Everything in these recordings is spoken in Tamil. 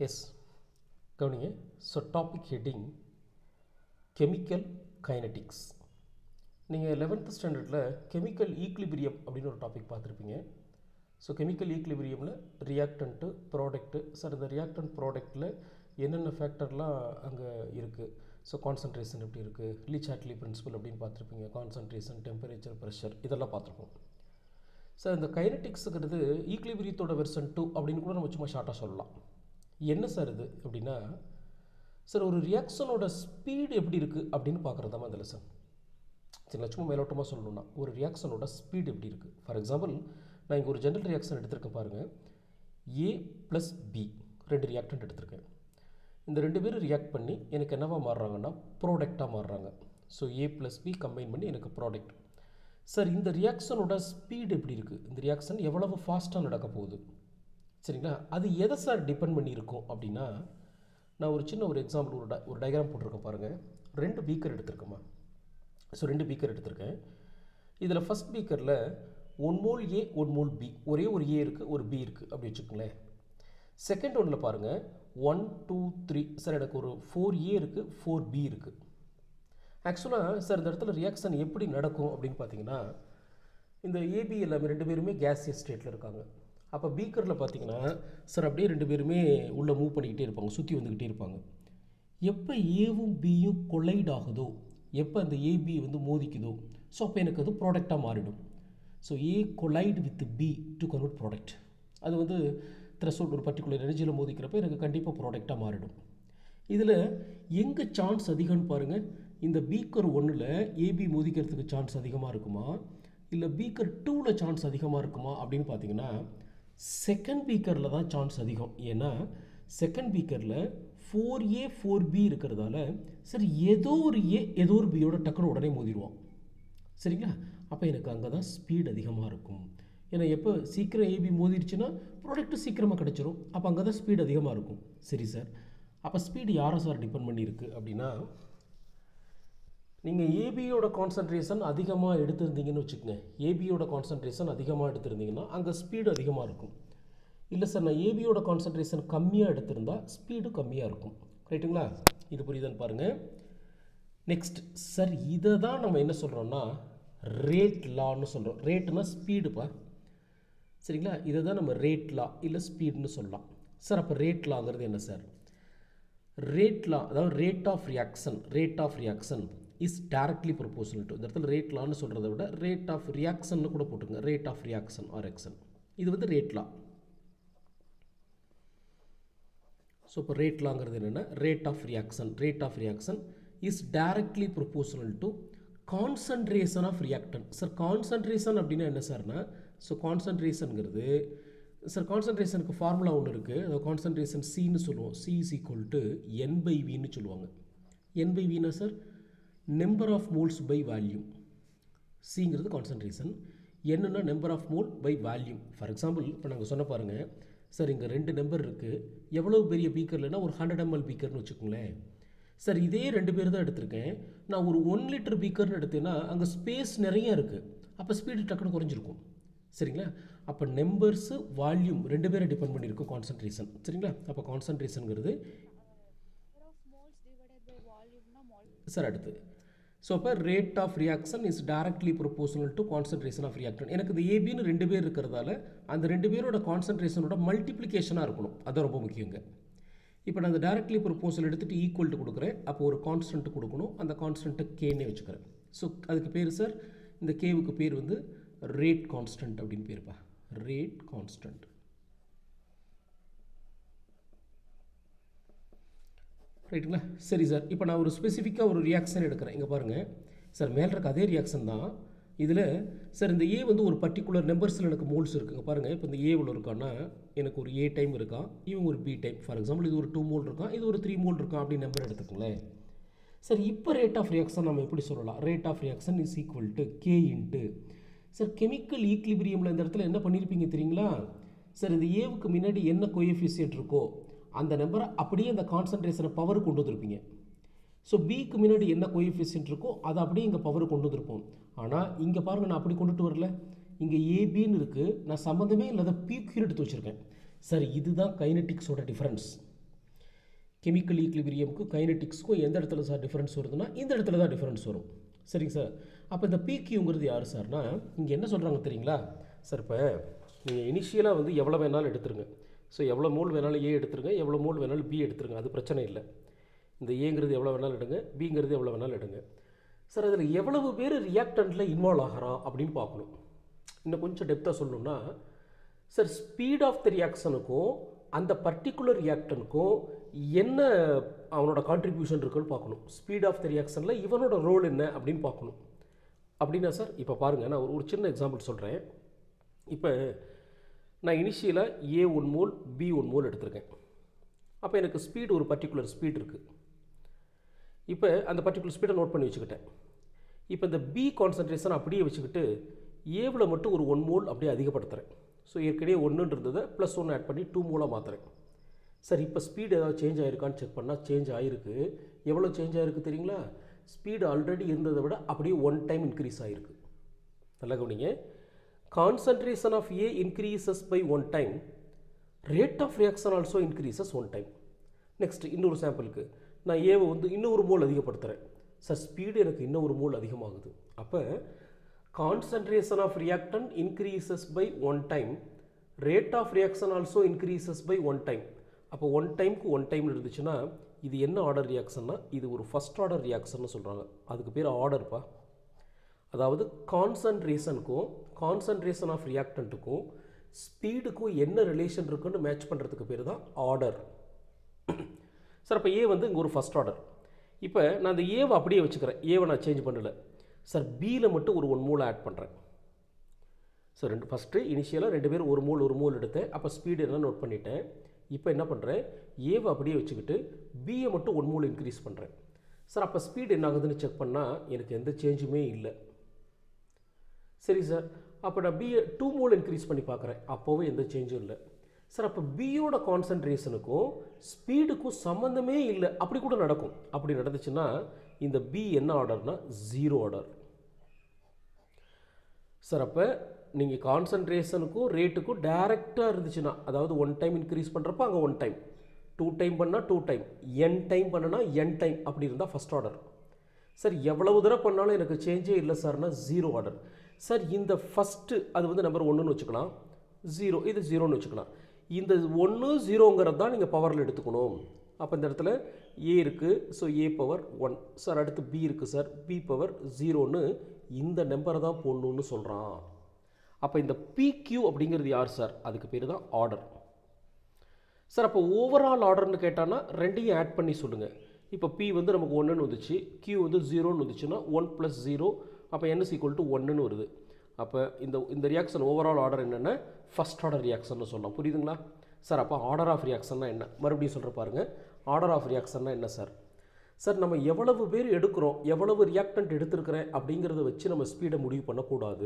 எஸ் கவனிங்க so topic heading chemical kinetics நீங்கள் லெவன்த் ஸ்டாண்டர்டில் கெமிக்கல் ஈக்லிபிரியம் அப்படின்னு ஒரு டாபிக் பார்த்துருப்பீங்க ஸோ கெமிக்கல் ஈக்லிபிரியமில் ரியாக்டன்ட்டு ப்ராடக்ட்டு சார் இந்த ரியாக்டன்ட் ப்ராடக்ட்டில் என்னென்ன ஃபேக்டர்லாம் அங்கே இருக்குது ஸோ கான்சன்ட்ரேஷன் எப்படி இருக்குது லீச் ஆட்லி பிரின்சிபல் அப்படின்னு பார்த்துருப்பீங்க கான்சன்ட்ரேஷன் டெம்பரேச்சர் ப்ரெஷர் இதெல்லாம் பார்த்துருப்போம் சார் இந்த கைனட்டிக்ஸுங்கிறது ஈக்லிபிரியத்தோட வெர்சன் டூ அப்படின்னு கூட நம்ம சும்மா ஷார்ட்டாக சொல்லலாம் என்ன சார் இது அப்படின்னா சார் ஒரு ரியாக்ஷனோட ஸ்பீடு எப்படி இருக்குது அப்படின்னு பார்க்குறது தான் இந்த லெசன் சரிங்களா சும்மா மேலோட்டமாக சொல்லணும்னா ஒரு ரியாக்ஷனோட ஸ்பீடு எப்படி இருக்குது ஃபார் எக்ஸாம்பிள் நான் இங்கே ஒரு ஜென்ரல் ரியாக்ஷன் எடுத்திருக்கேன் பாருங்கள் ஏ ப்ளஸ் பி ரெண்டு ரியாக்டன்ட் எடுத்திருக்கேன் இந்த ரெண்டு பேரும் ரியாக்ட் பண்ணி எனக்கு என்னவா மாறுறாங்கன்னா ப்ராடக்டாக மாறுறாங்க so A plus B combine பண்ணி எனக்கு ப்ராடக்ட் சார் இந்த ரியாக்ஷனோட ஸ்பீடு எப்படி இருக்குது இந்த ரியாக்ஷன் எவ்வளவு ஃபாஸ்ட்டாக நடக்க போகுது சரிங்களா அது எதை சார் டிபெண்ட் பண்ணியிருக்கோம் அப்படின்னா நான் ஒரு சின்ன ஒரு எக்ஸாம்பிள் ஒரு ட- ஒரு டயக்ராம் போட்டிருக்கேன் பாருங்கள் ரெண்டு பீக்கர் எடுத்திருக்கேம்மா ஸோ ரெண்டு பீக்கர் எடுத்திருக்கேன் இதில் ஃபஸ்ட் பீக்கரில் one mole A one mole B ஒரே ஒரு ஏ இருக்குது ஒரு பி இருக்குது அப்படி வச்சுக்கோங்களேன் செகண்ட் ஒன்றில் பாருங்கள் ஒன் டூ த்ரீ சார் எனக்கு ஒரு ஃபோர் ஏ இருக்குது ஃபோர் பி இருக்குது ஆக்சுவலாக சார் இந்த இடத்துல ரியாக்ஷன் எப்படி நடக்கும் அப்படின்னு பார்த்தீங்கன்னா இந்த ஏபி எல்லாமே ரெண்டு பேருமே கேசியஸ் ஸ்டேட்டில் இருக்காங்க அப்போ பீக்கரில் பார்த்தீங்கன்னா சார் அப்படியே ரெண்டு பேருமே உள்ளே மூவ் பண்ணிக்கிட்டே இருப்பாங்க சுற்றி வந்துக்கிட்டே இருப்பாங்க எப்போ ஏவும் பியும் கொலைட் ஆகுதோ எப்போ அந்த ஏபி வந்து மோதிக்குதோ ஸோ அப்போ எனக்கு அது ப்ராடக்டாக மாறிடும் so A collide with B to convert product அது வந்து த்ரெஷோல்ட் ஒரு பர்டிகுலர் எனர்ஜியில் மோதிக்கிறப்ப எனக்கு கண்டிப்பாக ப்ராடக்டாக மாறிடும் இதில் எங்கே சான்ஸ் அதிகம்னு பாருங்கள் இந்த பீக்கர் ஒன்றில் ஏபி மோதிக்கிறதுக்கு சான்ஸ் அதிகமாக இருக்குமா இல்லை பீக்கர் டூவில் சான்ஸ் அதிகமாக இருக்குமா அப்படின்னு பார்த்தீங்கன்னா செகண்ட் பீக்கரில் தான் சான்ஸ் அதிகம் ஏன்னா செகண்ட் பீக்கரில் ஃபோர் ஏ ஃபோர் பி இருக்கிறதால சரி ஏதோ ஒரு ஏ ஏதோ ஒரு பியோட டக்குன்னு உடனே மோதிடுவோம் சரிங்களா அப்போ எனக்கு அங்கே தான் ஸ்பீட் அதிகமாக இருக்கும் ஏன்னா எப்போ சீக்கிரம் ஏபி மோதிருச்சுன்னா ப்ராடக்ட்டு சீக்கிரமாக கிடச்சிரும் அப்போ அங்கே தான் ஸ்பீட் அதிகமாக இருக்கும் சரி சார் அப்போ ஸ்பீடு யாரை சார் டிபெண்ட் பண்ணியிருக்கு அப்படின்னா நீங்கள் ஏபியோட கான்சன்ட்ரேஷன் அதிகமாக எடுத்திருந்தீங்கன்னு வச்சுக்கோங்க ஏபியோட கான்சன்ட்ரேஷன் அதிகமாக எடுத்திருந்தீங்கன்னா அங்கே ஸ்பீடு அதிகமாக இருக்கும் இல்லை சார் நான் ஏபியோட கான்சன்ட்ரேஷன் கம்மியாக எடுத்திருந்தா ஸ்பீடு கம்மியாக இருக்கும் ரைட்டுங்களா இது புரியுதான்னு பாருங்கள் நெக்ஸ்ட் சார் இதை தான் நம்ம என்ன சொல்கிறோம்னா ரேட் லான்னு சொல்கிறோம் ரேட்னா ஸ்பீடுப்பா சரிங்களா இதை தான் நம்ம ரேட் லா இல்லை ஸ்பீடுன்னு சொல்லலாம் சார் அப்போ ரேட் லாங்கிறது என்ன சார் ரேட் லா அதாவது rate of reaction rate of reaction is directly proportional to இந்த இடத்துல ரேட் லான்னு சொல்கிறத விட ரேட் ஆஃப் ரியாக்ஷன் கூட போட்டுங்க rate of reaction or action இது வந்து ரேட் லா ஸோ இப்போ ரேட் லாங்கிறது என்னென்னா rate of reaction rate of reaction is directly proportional to concentration of reactant sir concentration அப்படின்னா என்ன சார்னா ஸோ கான்சன்ட்ரேஷனுங்கிறது சார் கான்சன்ட்ரேஷனுக்கு ஃபார்முலா ஒன்று இருக்குது அது கான்சன்ட்ரேஷன் சின்னு சொல்லுவோம் C is equal to N by வின்னு சொல்லுவாங்க என் பை வினா sir number of moles by volume சிங்கிறது கான்சன்ட்ரேஷன் என்னன்னா number of mole by volume for example இப்போ நாங்கள் சொன்ன பாருங்கள் சார் இங்கே ரெண்டு நம்பர் இருக்குது எவ்வளோ பெரிய பீக்கர்லனா ஒரு ஹண்ட்ரட் எம்எல் பீக்கர்னு வச்சுக்கோங்களேன் சார் இதே ரெண்டு பேர் தான் எடுத்திருக்கேன் நான் ஒரு ஒன் லிட்டர் பீக்கர்னு எடுத்தேன்னா அங்கே ஸ்பேஸ் நிறைய இருக்குது அப்போ ஸ்பீடு டக்குன்னு குறைஞ்சிருக்கும் சரிங்களா அப்போ நம்பர்ஸு வால்யூம் ரெண்டு பேரை டிபெண்ட் பண்ணியிருக்கும் கான்சன்ட்ரேஷன் சரிங்களா அப்போ கான்சன்ட்ரேஷனுங்கிறது number of moles divided by volume na mol sir அடுத்து ஸோ அப்போ rate of reaction is directly proportional to concentration of reactant எனக்கு இந்த ஏபின்னு ரெண்டு பேர் இருக்கிறதால அந்த ரெண்டு பேரோட கான்சன்ட்ரேஷனோட மல்டிப்ளிகேஷனாக இருக்கணும் அது ரொம்ப முக்கியங்க இப்போ நான் அந்த டைரக்ட்லி ப்ரொபோசல் எடுத்துகிட்டு ஈக்குவல் டு கொடுக்குறேன் அப்போ ஒரு கான்ஸ்டன்ட் கொடுக்கணும் அந்த கான்ஸ்டன்ட்டை கேன்னே வச்சுக்கிறேன் ஸோ அதுக்கு பேர் சார் இந்த கேவுக்கு பேர் வந்து ரேட் கான்ஸ்டன்ட் அப்படின்னு பேருப்பா ரேட் கான்ஸ்டன்ட் ரைட்டுங்களா சரி சார் இப்போ நான் ஒரு ஸ்பெசிஃபிக்காக ஒரு ரியாக்ஷன் எடுக்கிறேன் இங்கே பாருங்கள் சார் மேலே இருக்க அதே ரியாக்ஷன் தான் இதில் சார் இந்த ஏ வந்து ஒரு பர்டிகுலர் நம்பர்ஸில் எனக்கு மோல்ஸ் இருக்குங்க பாருங்கள் இப்போ இந்த ஏ இவ்வளோ இருக்கான்னா எனக்கு ஒரு ஏ டைம் இருக்கான் இவங்க ஒரு பி டைம் ஃபார் எக்ஸாம்பிள் இது ஒரு டூ மோல் இருக்கான் இது ஒரு த்ரீ மோல் இருக்கான் அப்படி நம்பர் எடுத்துக்கோங்களேன் சார் இப்போ ரேட் ஆஃப் ரியாக்ஷன் நம்ம எப்படி சொல்லலாம் rate of reaction is equal to K into sir chemical ஈக்லிபிரியமில் இந்த இடத்துல என்ன பண்ணியிருப்பீங்க தெரியுங்களா சார் இந்த ஏவுக்கு முன்னாடி என்ன கோஎஃபிஷியன்ட் இருக்கோ அந்த நம்பரை அப்படியே அந்த கான்சன்ட்ரேஷனை பவர் கொண்டு வந்திருப்பீங்க ஸோ பிக்கு முன்னாடி என்ன கோஎஃபிஷியன்ட் இருக்கோ அதை அப்படியே இங்கே பவர் கொண்டு வந்திருப்போம் ஆனால் இங்கே பாருங்கள் நான் அப்படி கொண்டுட்டு வரல இங்கே ஏபின்னு இருக்குது நான் சம்மந்தமே இல்லாத பிக்யூர் எடுத்து வச்சுருக்கேன் சார் இதுதான் கைனட்டிக்ஸோட டிஃப்ரென்ஸ் கெமிக்கல் ஈக்லிபிரியமுக்கும் கைனட்டிக்ஸ்க்கும் எந்த இடத்துல சார் டிஃப்ரென்ஸ் வருதுன்னா இந்த இடத்துல தான் டிஃப்ரென்ஸ் வரும் சரிங்க சார் அப்போ இந்த பிக்யூங்கிறது யார் சார்னா இங்கே என்ன சொல்கிறாங்க தெரியுங்களா சார் இப்போ நீங்கள் இனிஷியலாக வந்து எவ்வளோ வேணாலும் எடுத்துருங்க ஸோ எவ்வளோ மோல் வேணாலும் ஏ எடுத்துருங்க எவ்வளோ மோல் வேணாலும் பி எடுத்துருங்க அது பிரச்சனை இல்லை இந்த ஏங்கிறது எவ்வளோ வேணாலும் எடுங்க பிங்கிறது எவ்வளோ வேணாலும் எடுங்க சார் அதில் எவ்வளவு பேர் ரியாக்டண்ட்டில் இன்வால்வ் ஆகிறான் அப்படின்னு பார்க்கணும் இன்னும் கொஞ்சம் டெப்த்தாக சொல்லணும்னா சார் ஸ்பீட் ஆஃப் த ரியாக்ஷனுக்கும் அந்த பர்டிகுலர் ரியாக்டனுக்கும் என்ன அவனோட கான்ட்ரிபியூஷன் இருக்குன்னு பார்க்கணும் ஸ்பீட் ஆஃப் த ரியாக்ஷனில் இவனோட ரோல் என்ன அப்படின்னு பார்க்கணும் அப்படின்னா சார் இப்போ பாருங்கள் நான் ஒரு ஒரு சின்ன எக்ஸாம்பிள் சொல்கிறேன் இப்போ நான் இனிஷியலாக A one mole B one mole எடுத்திருக்கேன் அப்போ எனக்கு ஸ்பீடு ஒரு பர்டிகுலர் ஸ்பீட் இருக்குது இப்போ அந்த பர்டிகுலர் ஸ்பீடை நோட் பண்ணி வச்சுக்கிட்டேன் இப்போ இந்த பி கான்சன்ட்ரேஷன் அப்படியே வச்சுக்கிட்டு ஏவில் மட்டும் ஒரு ஒன் மோல் அப்படியே அதிகப்படுத்துகிறேன் ஸோ ஏற்கனவே ஒன்றுன்னு இருந்ததை ப்ளஸ் ஒன்று ஆட் பண்ணி டூ மூலாக மாற்றுறேன் சார் இப்போ ஸ்பீடு ஏதாவது சேஞ்ச் ஆகிருக்கான்னு செக் பண்ணால் சேஞ்ச் ஆகிருக்கு எவ்வளோ சேஞ்ச் ஆகிருக்கு தெரியுங்களா ஸ்பீடு ஆல்ரெடி இருந்ததை விட அப்படியே ஒன் டைம் இன்க்ரீஸ் ஆகிருக்கு நல்லா கவனிங்க concentration of A increases by one time rate of reaction also increases one time next இன்னொரு சாம்பிளுக்கு நான் ஏவை வந்து இன்னொரு மோல் அதிகப்படுத்துகிறேன் சார் ஸ்பீடு எனக்கு இன்னொரு மோல் அதிகமாகுது அப்போ concentration of reactant increases by one time rate of reaction also increases by one time அப்போ ஒன் டைம்க்கு ஒன் டைம் இருந்துச்சுன்னா இது என்ன ஆர்டர் ரியாக்ஷன்னா இது ஒரு ஃபஸ்ட் ஆர்டர் ரியாக்ஷன்னு சொல்கிறாங்க அதுக்கு பேர் ஆர்டர்ப்பா அதாவது கான்சன்ட்ரேஷனுக்கும் கான்சன்ட்ரேஷன் ஆஃப் ரியாக்டண்ட்டுக்கும் ஸ்பீடுக்கும் என்ன ரிலேஷன் இருக்குன்னு மேட்ச் பண்ணுறதுக்கு பேர் தான் ஆர்டர் சார் அப்போ ஏ வந்து இங்கே ஒரு ஃபஸ்ட் ஆர்டர் இப்போ நான் அந்த ஏவை அப்படியே வச்சுக்கிறேன் ஏவை நான் சேஞ்ச் பண்ணலை சார் பியில் மட்டும் ஒரு ஒன் மூல் ஆட் பண்ணுறேன் ஸோ ரெண்டு ஃபஸ்ட்டு இனிஷியலாக ரெண்டு பேரும் ஒரு மூல் ஒரு மூல் எடுத்தேன் அப்போ ஸ்பீடு என்ன நோட் பண்ணிட்டேன் இப்போ என்ன பண்ணுறேன் ஏவை அப்படியே வச்சுக்கிட்டு பியை மட்டும் ஒன் மூல் இன்க்ரீஸ் பண்ணுறேன் சார் அப்போ ஸ்பீடு என்ன ஆகுதுன்னு செக் பண்ணால் எனக்கு எந்த சேஞ்சுமே இல்லை சரி சார் அப்போ நான் பிஏ டூ மூல் இன்க்ரீஸ் பண்ணி பார்க்குறேன் அப்போவே எந்த சேஞ்சும் இல்லை சார் அப்போ பியோட கான்சன்ட்ரேஷனுக்கும் ஸ்பீடுக்கும் சம்மந்தமே இல்லை அப்படி கூட நடக்கும் அப்படி நடந்துச்சுன்னா இந்த பி என்ன ஆர்டர்னா ஜீரோ ஆர்டர் சார் அப்போ நீங்கள் கான்சன்ட்ரேஷனுக்கும் ரேட்டுக்கும் டேரெக்டாக இருந்துச்சுன்னா அதாவது ஒன் டைம் இன்க்ரீஸ் பண்ணுறப்ப அங்கே ஒன் டைம் டூ டைம் பண்ணால் டூ டைம் என் டைம் பண்ணனா என் டைம் அப்படி இருந்தால் ஃபஸ்ட் ஆர்டர் சார் எவ்வளவு தடவை பண்ணாலும் எனக்கு சேஞ்சே இல்லை சார்னா ஜீரோ ஆர்டர் சார் இந்த ஃபஸ்ட்டு அது வந்து நம்பர் ஒன்றுன்னு வச்சுக்கலாம் ஜீரோ இது ஜீரோன்னு வச்சுக்கலாம் இந்த ஒன்று ஜீரோங்கிறது தான் நீங்கள் பவரில் எடுத்துக்கணும் அப்போ இந்த இடத்துல ஏ இருக்குது so A power one sir அடுத்து பி இருக்குது சார் பி பவர் ஜீரோன்னு இந்த நம்பரை தான் போடணுன்னு சொல்கிறான் அப்போ இந்த பிக்யூ அப்படிங்கிறது யார் சார் அதுக்கு பேர் தான் ஆர்டர் சார் அப்போ ஓவரால் ஆர்டர்னு கேட்டான்னா ரெண்டையும் ஆட் பண்ணி சொல்லுங்கள் இப்போ பி வந்து நமக்கு ஒன்றுன்னு வந்துச்சு கியூ வந்து ஜீரோன்னு வந்துச்சுன்னா ஒன் ப்ளஸ் ஜீரோ அப்போ என் ஈக்குவல் டு ஒன்றுன்னு வருது அப்போ இந்த இந்த ரியாக்ஷன் ஓவரால் ஆர்டர் என்னென்ன ஃபஸ்ட் ஆர்டர் ரியாக்ஷன் சொல்லலாம் புரியுதுங்களா சார் அப்போ ஆர்டர் ஆஃப் ரியாக்ஷன்னா என்ன மறுபடியும் சொல்கிற பாருங்கள் ஆர்டர் ஆஃப் ரியாக்ஷன்னா என்ன சார் சார் நம்ம எவ்வளவு பேர் எடுக்கிறோம் எவ்வளவு ரியாக்டன்ட் எடுத்திருக்கிறேன் அப்படிங்கிறத வச்சு நம்ம ஸ்பீடை முடிவு பண்ணக்கூடாது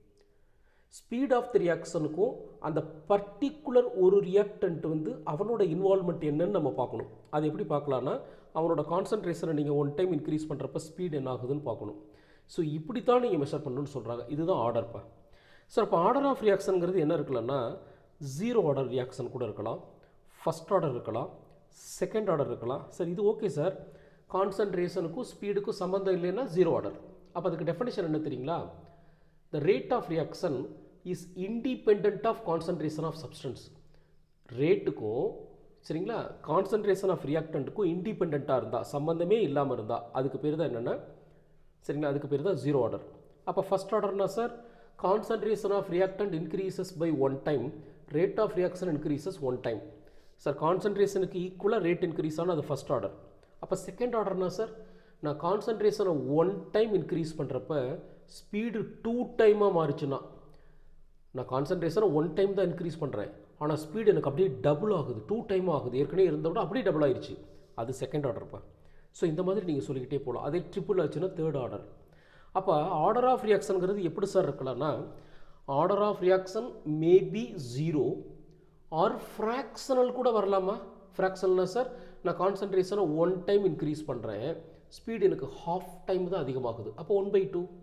ஸ்பீட் ஆஃப் த ரியாக்ஷனுக்கும் அந்த பர்டிகுலர் ஒரு ரியாக்டன்ட் வந்து அவனோட இன்வால்மெண்ட் என்னன்னு நம்ம பார்க்கணும் அது எப்படி பார்க்கலான்னா அவனோட கான்சன்ட்ரேஷனை நீங்கள் ஒன் டைம் இன்க்ரீஸ் பண்ணுறப்ப ஸ்பீட் என்ன ஆகுதுன்னு பார்க்கணும் ஸோ இப்படித்தான் நீங்கள் மெஷர் பண்ணணும்னு சொல்கிறாங்க இதுதான் ஆர்டர்ப்பா சார் இப்போ ஆர்டர் ஆஃப் ரியாக்ஷனுங்கிறது என்ன இருக்கலாம்னா ஜீரோ ஆர்டர் ரியாக்ஷன் கூட இருக்கலாம் ஃபஸ்ட் ஆர்டர் இருக்கலாம் செகண்ட் ஆர்டர் இருக்கலாம் சார் இது ஓகே சார் கான்சன்ட்ரேஷனுக்கும் ஸ்பீடுக்கும் சம்மந்தம் இல்லைன்னா ஜீரோ ஆர்டர் அப்போ அதுக்கு டெஃபினேஷன் என்ன தெரியுங்களா the rate of reaction is independent of concentration of substance ரேட்டுக்கும் சரிங்களா கான்சன்ட்ரேஷன் ஆஃப் ரியாக்டண்ட்டுக்கும் இண்டிபெண்ட்டாக இருந்தால் சம்மந்தமே இல்லாமல் இருந்தால் அதுக்கு பேர் தான் என்னென்னா சரிங்களா அதுக்கு பேர் தான் ஜீரோ ஆர்டர் அப்போ ஃபஸ்ட் ஆர்டர்னா sir concentration of reactant increases by one time rate of reaction increases one time sir கான்சன்ட்ரேஷனுக்கு ஈக்குவலாக ரேட் இன்க்ரீஸ் ஆனால் அது ஃபஸ்ட் ஆர்டர் அப்போ செகண்ட் ஆர்டர்னா சார் நான் கான்சன்ட்ரேஷனை ஒன் டைம் இன்க்ரீஸ் பண்ணுறப்ப ஸ்பீடு டூ டைமாக மாறிச்சுன்னா நான் கான்சன்ட்ரேஷனை ஒன் டைம் தான் இன்க்ரீஸ் பண்ணுறேன் ஆனால் ஸ்பீடு எனக்கு அப்படியே டபுள் ஆகுது டூ டைம் ஆகுது ஏற்கனவே இருந்த விட அப்படியே டபுள் ஆயிடுச்சு அது செகண்ட் ஆர்டர்ப்பா ஸோ இந்த மாதிரி நீங்கள் சொல்லிக்கிட்டே போகலாம் அதே ட்ரிபிள் ஆச்சுன்னா தேர்ட் ஆர்டர் அப்போ ஆர்டர் ஆஃப் ரியாக்ஷனுங்கிறது எப்படி சார் இருக்கலாம்னா order of reaction maybe zero or fractional கூட வரலாமா ஃப்ராக்ஷனல்னா சார் நான் கான்சன்ட்ரேஷனை ஒன் டைம் இன்க்ரீஸ் பண்ணுறேன் ஸ்பீடு எனக்கு ஹாஃப் டைம் தான் அதிகமாகுது அப்போ ஒன் பை டூ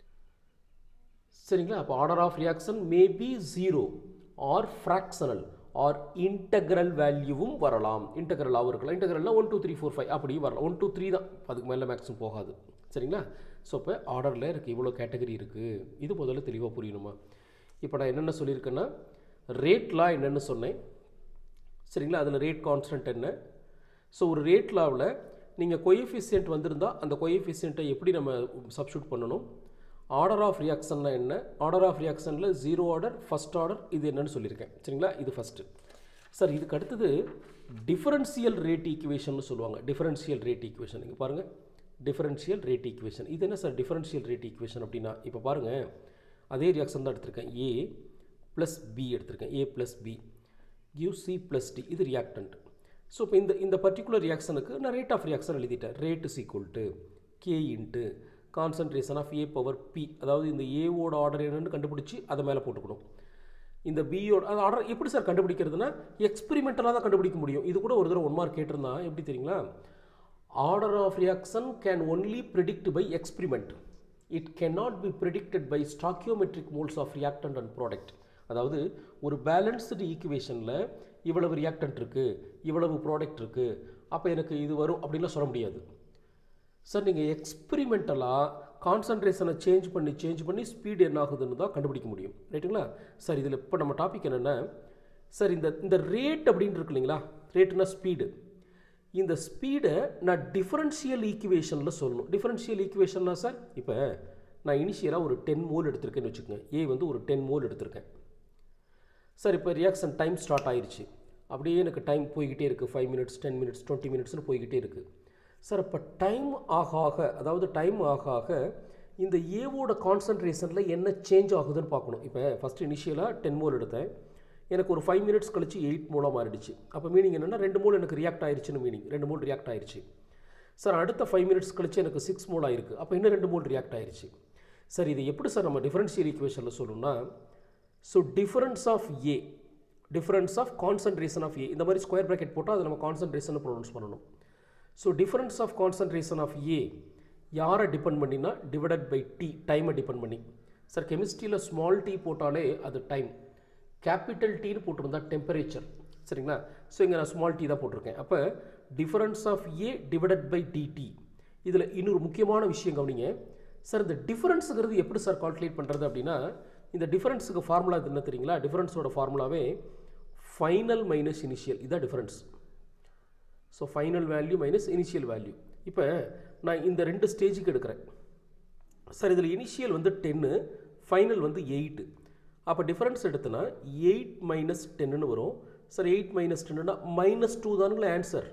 சரிங்களா அப்போ order of reaction maybe zero or fractional or integral வேல்யூவும் வரலாம் இன்டகிரலாகவும் இருக்கலாம் இன்டகிரல்னால் one two three four five அப்படியும் வரலாம் ஒன் டூ த்ரீ தான் அதுக்கு மேலே மேக்ஸிமம் போகாது சரிங்களா ஸோ இப்போ ஆர்டரில் இருக்குது இவ்வளோ கேட்டகரி இருக்குது இது முதல்ல தெளிவாக புரியணுமா இப்போ நான் என்னென்ன சொல்லியிருக்கேன்னா ரேட்லாம் என்னென்னு சொன்னேன் சரிங்களா அதில் ரேட் கான்ஸ்டன்ட் என்ன ஸோ ஒரு ரேட் லாவில் நீங்கள் கொயஃபிஷியன்ட் வந்திருந்தால் அந்த கொயஃபிஷியண்ட்டை எப்படி நம்ம சப்ஸ்டியூட் பண்ணணும் ஆர்டர் ஆஃப் ரியாக்ஷன்னா என்ன ஆர்டர் ஆஃப் ரியாக்ஷனில் ஜீரோ ஆர்டர் ஃபஸ்ட் ஆர்டர் இது என்னன்னு சொல்லியிருக்கேன் சரிங்களா இது ஃபஸ்ட்டு சார் இதுக்கு அடுத்தது டிஃபரன்ஷியல் ரேட் ஈக்குவேஷன் சொல்லுவாங்க டிஃபரன்ஷியல் ரேட் ஈக்குவேஷன் இங்கே பாருங்கள் டிஃபரன்ஷியல் ரேட் ஈக்குவேஷன் இது என்ன சார் டிஃபரன்ஷியல் ரேட் ஈக்குவேஷன் அப்படின்னா இப்போ பாருங்கள் அதே ரியாக்ஷன் தான் எடுத்திருக்கேன் ஏ ப்ளஸ் பி எடுத்திருக்கேன் A plus B give C plus D இது ரியாக்டன்ட் ஸோ இப்போ இந்த இந்த பர்டிகுலர் ரியாக்ஷனுக்கு நான் ரேட் ஆஃப் ரியாக்ஷன் எழுதிட்டேன் rate is equal to K into concentration of A power B அதாவது இந்த ஏவோட ஆர்டர் என்னன்னு கண்டுபிடிச்சி அதை மேலே போட்டுக்கணும் இந்த பியோட அது ஆர்டர் எப்படி சார் கண்டுபிடிக்கிறதுனா எக்ஸ்பெரிமெண்டலாக தான் கண்டுபிடிக்க முடியும் இது கூட ஒரு தடவை ஒன் மார்க் கேட்டிருந்தான் எப்படி தெரியுங்களா order of reaction can only predict by experiment it cannot be predicted by stoichiometric moles of reactant and product அதாவது ஒரு பேலன்ஸ்டு ஈக்குவேஷனில் இவ்வளவு ரியாக்டன்ட் இருக்குது இவ்வளவு ப்ராடக்ட் இருக்குது அப்போ எனக்கு இது வரும் அப்படின்லாம் சொல்ல முடியாது சார் நீங்கள் எக்ஸ்பிரிமெண்டலாக கான்சன்ட்ரேஷனை சேஞ்ச் பண்ணி சேஞ்ச் பண்ணி ஸ்பீடு என்ன ஆகுதுன்னு தான் கண்டுபிடிக்க முடியும் ரைட்டுங்களா சார் இதில் இப்போ நம்ம டாபிக் என்னென்னா சார் இந்த இந்த ரேட் அப்படின்னு இருக்கு இல்லைங்களா ரேட்டுனா ஸ்பீடு இந்த ஸ்பீடை நான் டிஃபரன்ஷியல் ஈக்குவேஷனில் சொல்லணும் டிஃபரன்ஷியல் ஈக்குவேஷன்னா சார் இப்போ நான் இனிஷியலாக ஒரு டென் மோல் எடுத்திருக்கேன்னு வச்சுக்கோங்க ஏ வந்து ஒரு டென் மோல் எடுத்திருக்கேன் சார் இப்போ ரியாக்ஷன் டைம் ஸ்டார்ட் ஆயிருச்சு அப்படியே எனக்கு டைம் போய்கிட்டே இருக்குது five minutes ten minutes twenty மினிட்ஸ்னு போய்கிட்டே இருக்குது சார் இப்போ டைம் ஆக ஆக அதாவது டைம் ஆக ஆக இந்த ஏவோட கான்சன்ட்ரேஷனில் என்ன சேஞ்ச் ஆகுதுன்னு பார்க்கணும் இப்போ ஃபஸ்ட்டு இனிஷியலாக டென் மோல் எடுத்தேன் எனக்கு ஒரு ஃபைவ் மினிட்ஸ் கழிச்சு எயிட் மூலாக மாறிடுச்சு அப்போ மீனிங் என்னென்னா ரெண்டு மூல் எனக்கு ரியாக்ட் ஆயிருச்சுன்னு மீனிங் ரெண்டு மூல் ரியாக்ட் ஆயிருச்சு சார் அடுத்த ஃபைவ் மினிட்ஸ் கழிச்சு எனக்கு சிக்ஸ் மூல் ஆயிருக்கு அப்போ இன்னும் ரெண்டு மூல் ரியாக்ட் ஆயிருச்சு சார் இது எப்படி சார் நம்ம டிஃபரன்ஷியல் ஈக்குவேஷனில் சொல்லணும்னா so difference of A difference of concentration of A இந்த மாதிரி ஸ்கொயர் ப்ராக்கெட் போட்டால் அதை நம்ம கான்சன்ட்ரேஷன் ப்ரொனவுன்ஸ் பண்ணணும் so difference of concentration of A யாரை டிபெண்ட் பண்ணினா டிவைடட் பை டி டைமை டிபெண்ட் பண்ணி சார் கெமிஸ்ட்ரியில் ஸ்மால் டி போட்டாலே அது டைம் கேபிட்டல் டீன்னு போட்டிருந்தா டெம்பரேச்சர் சரிங்களா ஸோ இங்கே நான் ஸ்மால் டி தான் போட்டிருக்கேன் அப்போ difference of A divided by DT இதில் இன்னொரு முக்கியமான விஷயம் கவனிங்க சார் இந்த டிஃபரன்ஸுங்கிறது எப்படி சார் கால்குலேட் பண்ணுறது அப்படின்னா இந்த டிஃபரன்ஸுக்கு ஃபார்முலா என்ன தெரியுங்களா டிஃபரன்ஸோட ஃபார்முலாவே ஃபைனல் மைனஸ் இனிஷியல் இதுதான் difference so final value minus initial value இப்போ நான் இந்த ரெண்டு ஸ்டேஜுக்கு எடுக்கிறேன் சார் இதில் இனிஷியல் வந்து டென்னு ஃபைனல் வந்து எயிட்டு அப்போ டிஃபரன்ஸ் எடுத்தனா எயிட் மைனஸ் டென்னு வரும் சார் எயிட் மைனஸ் டென்னுனா மைனஸ் டூ தானுங்களே ஆன்சர்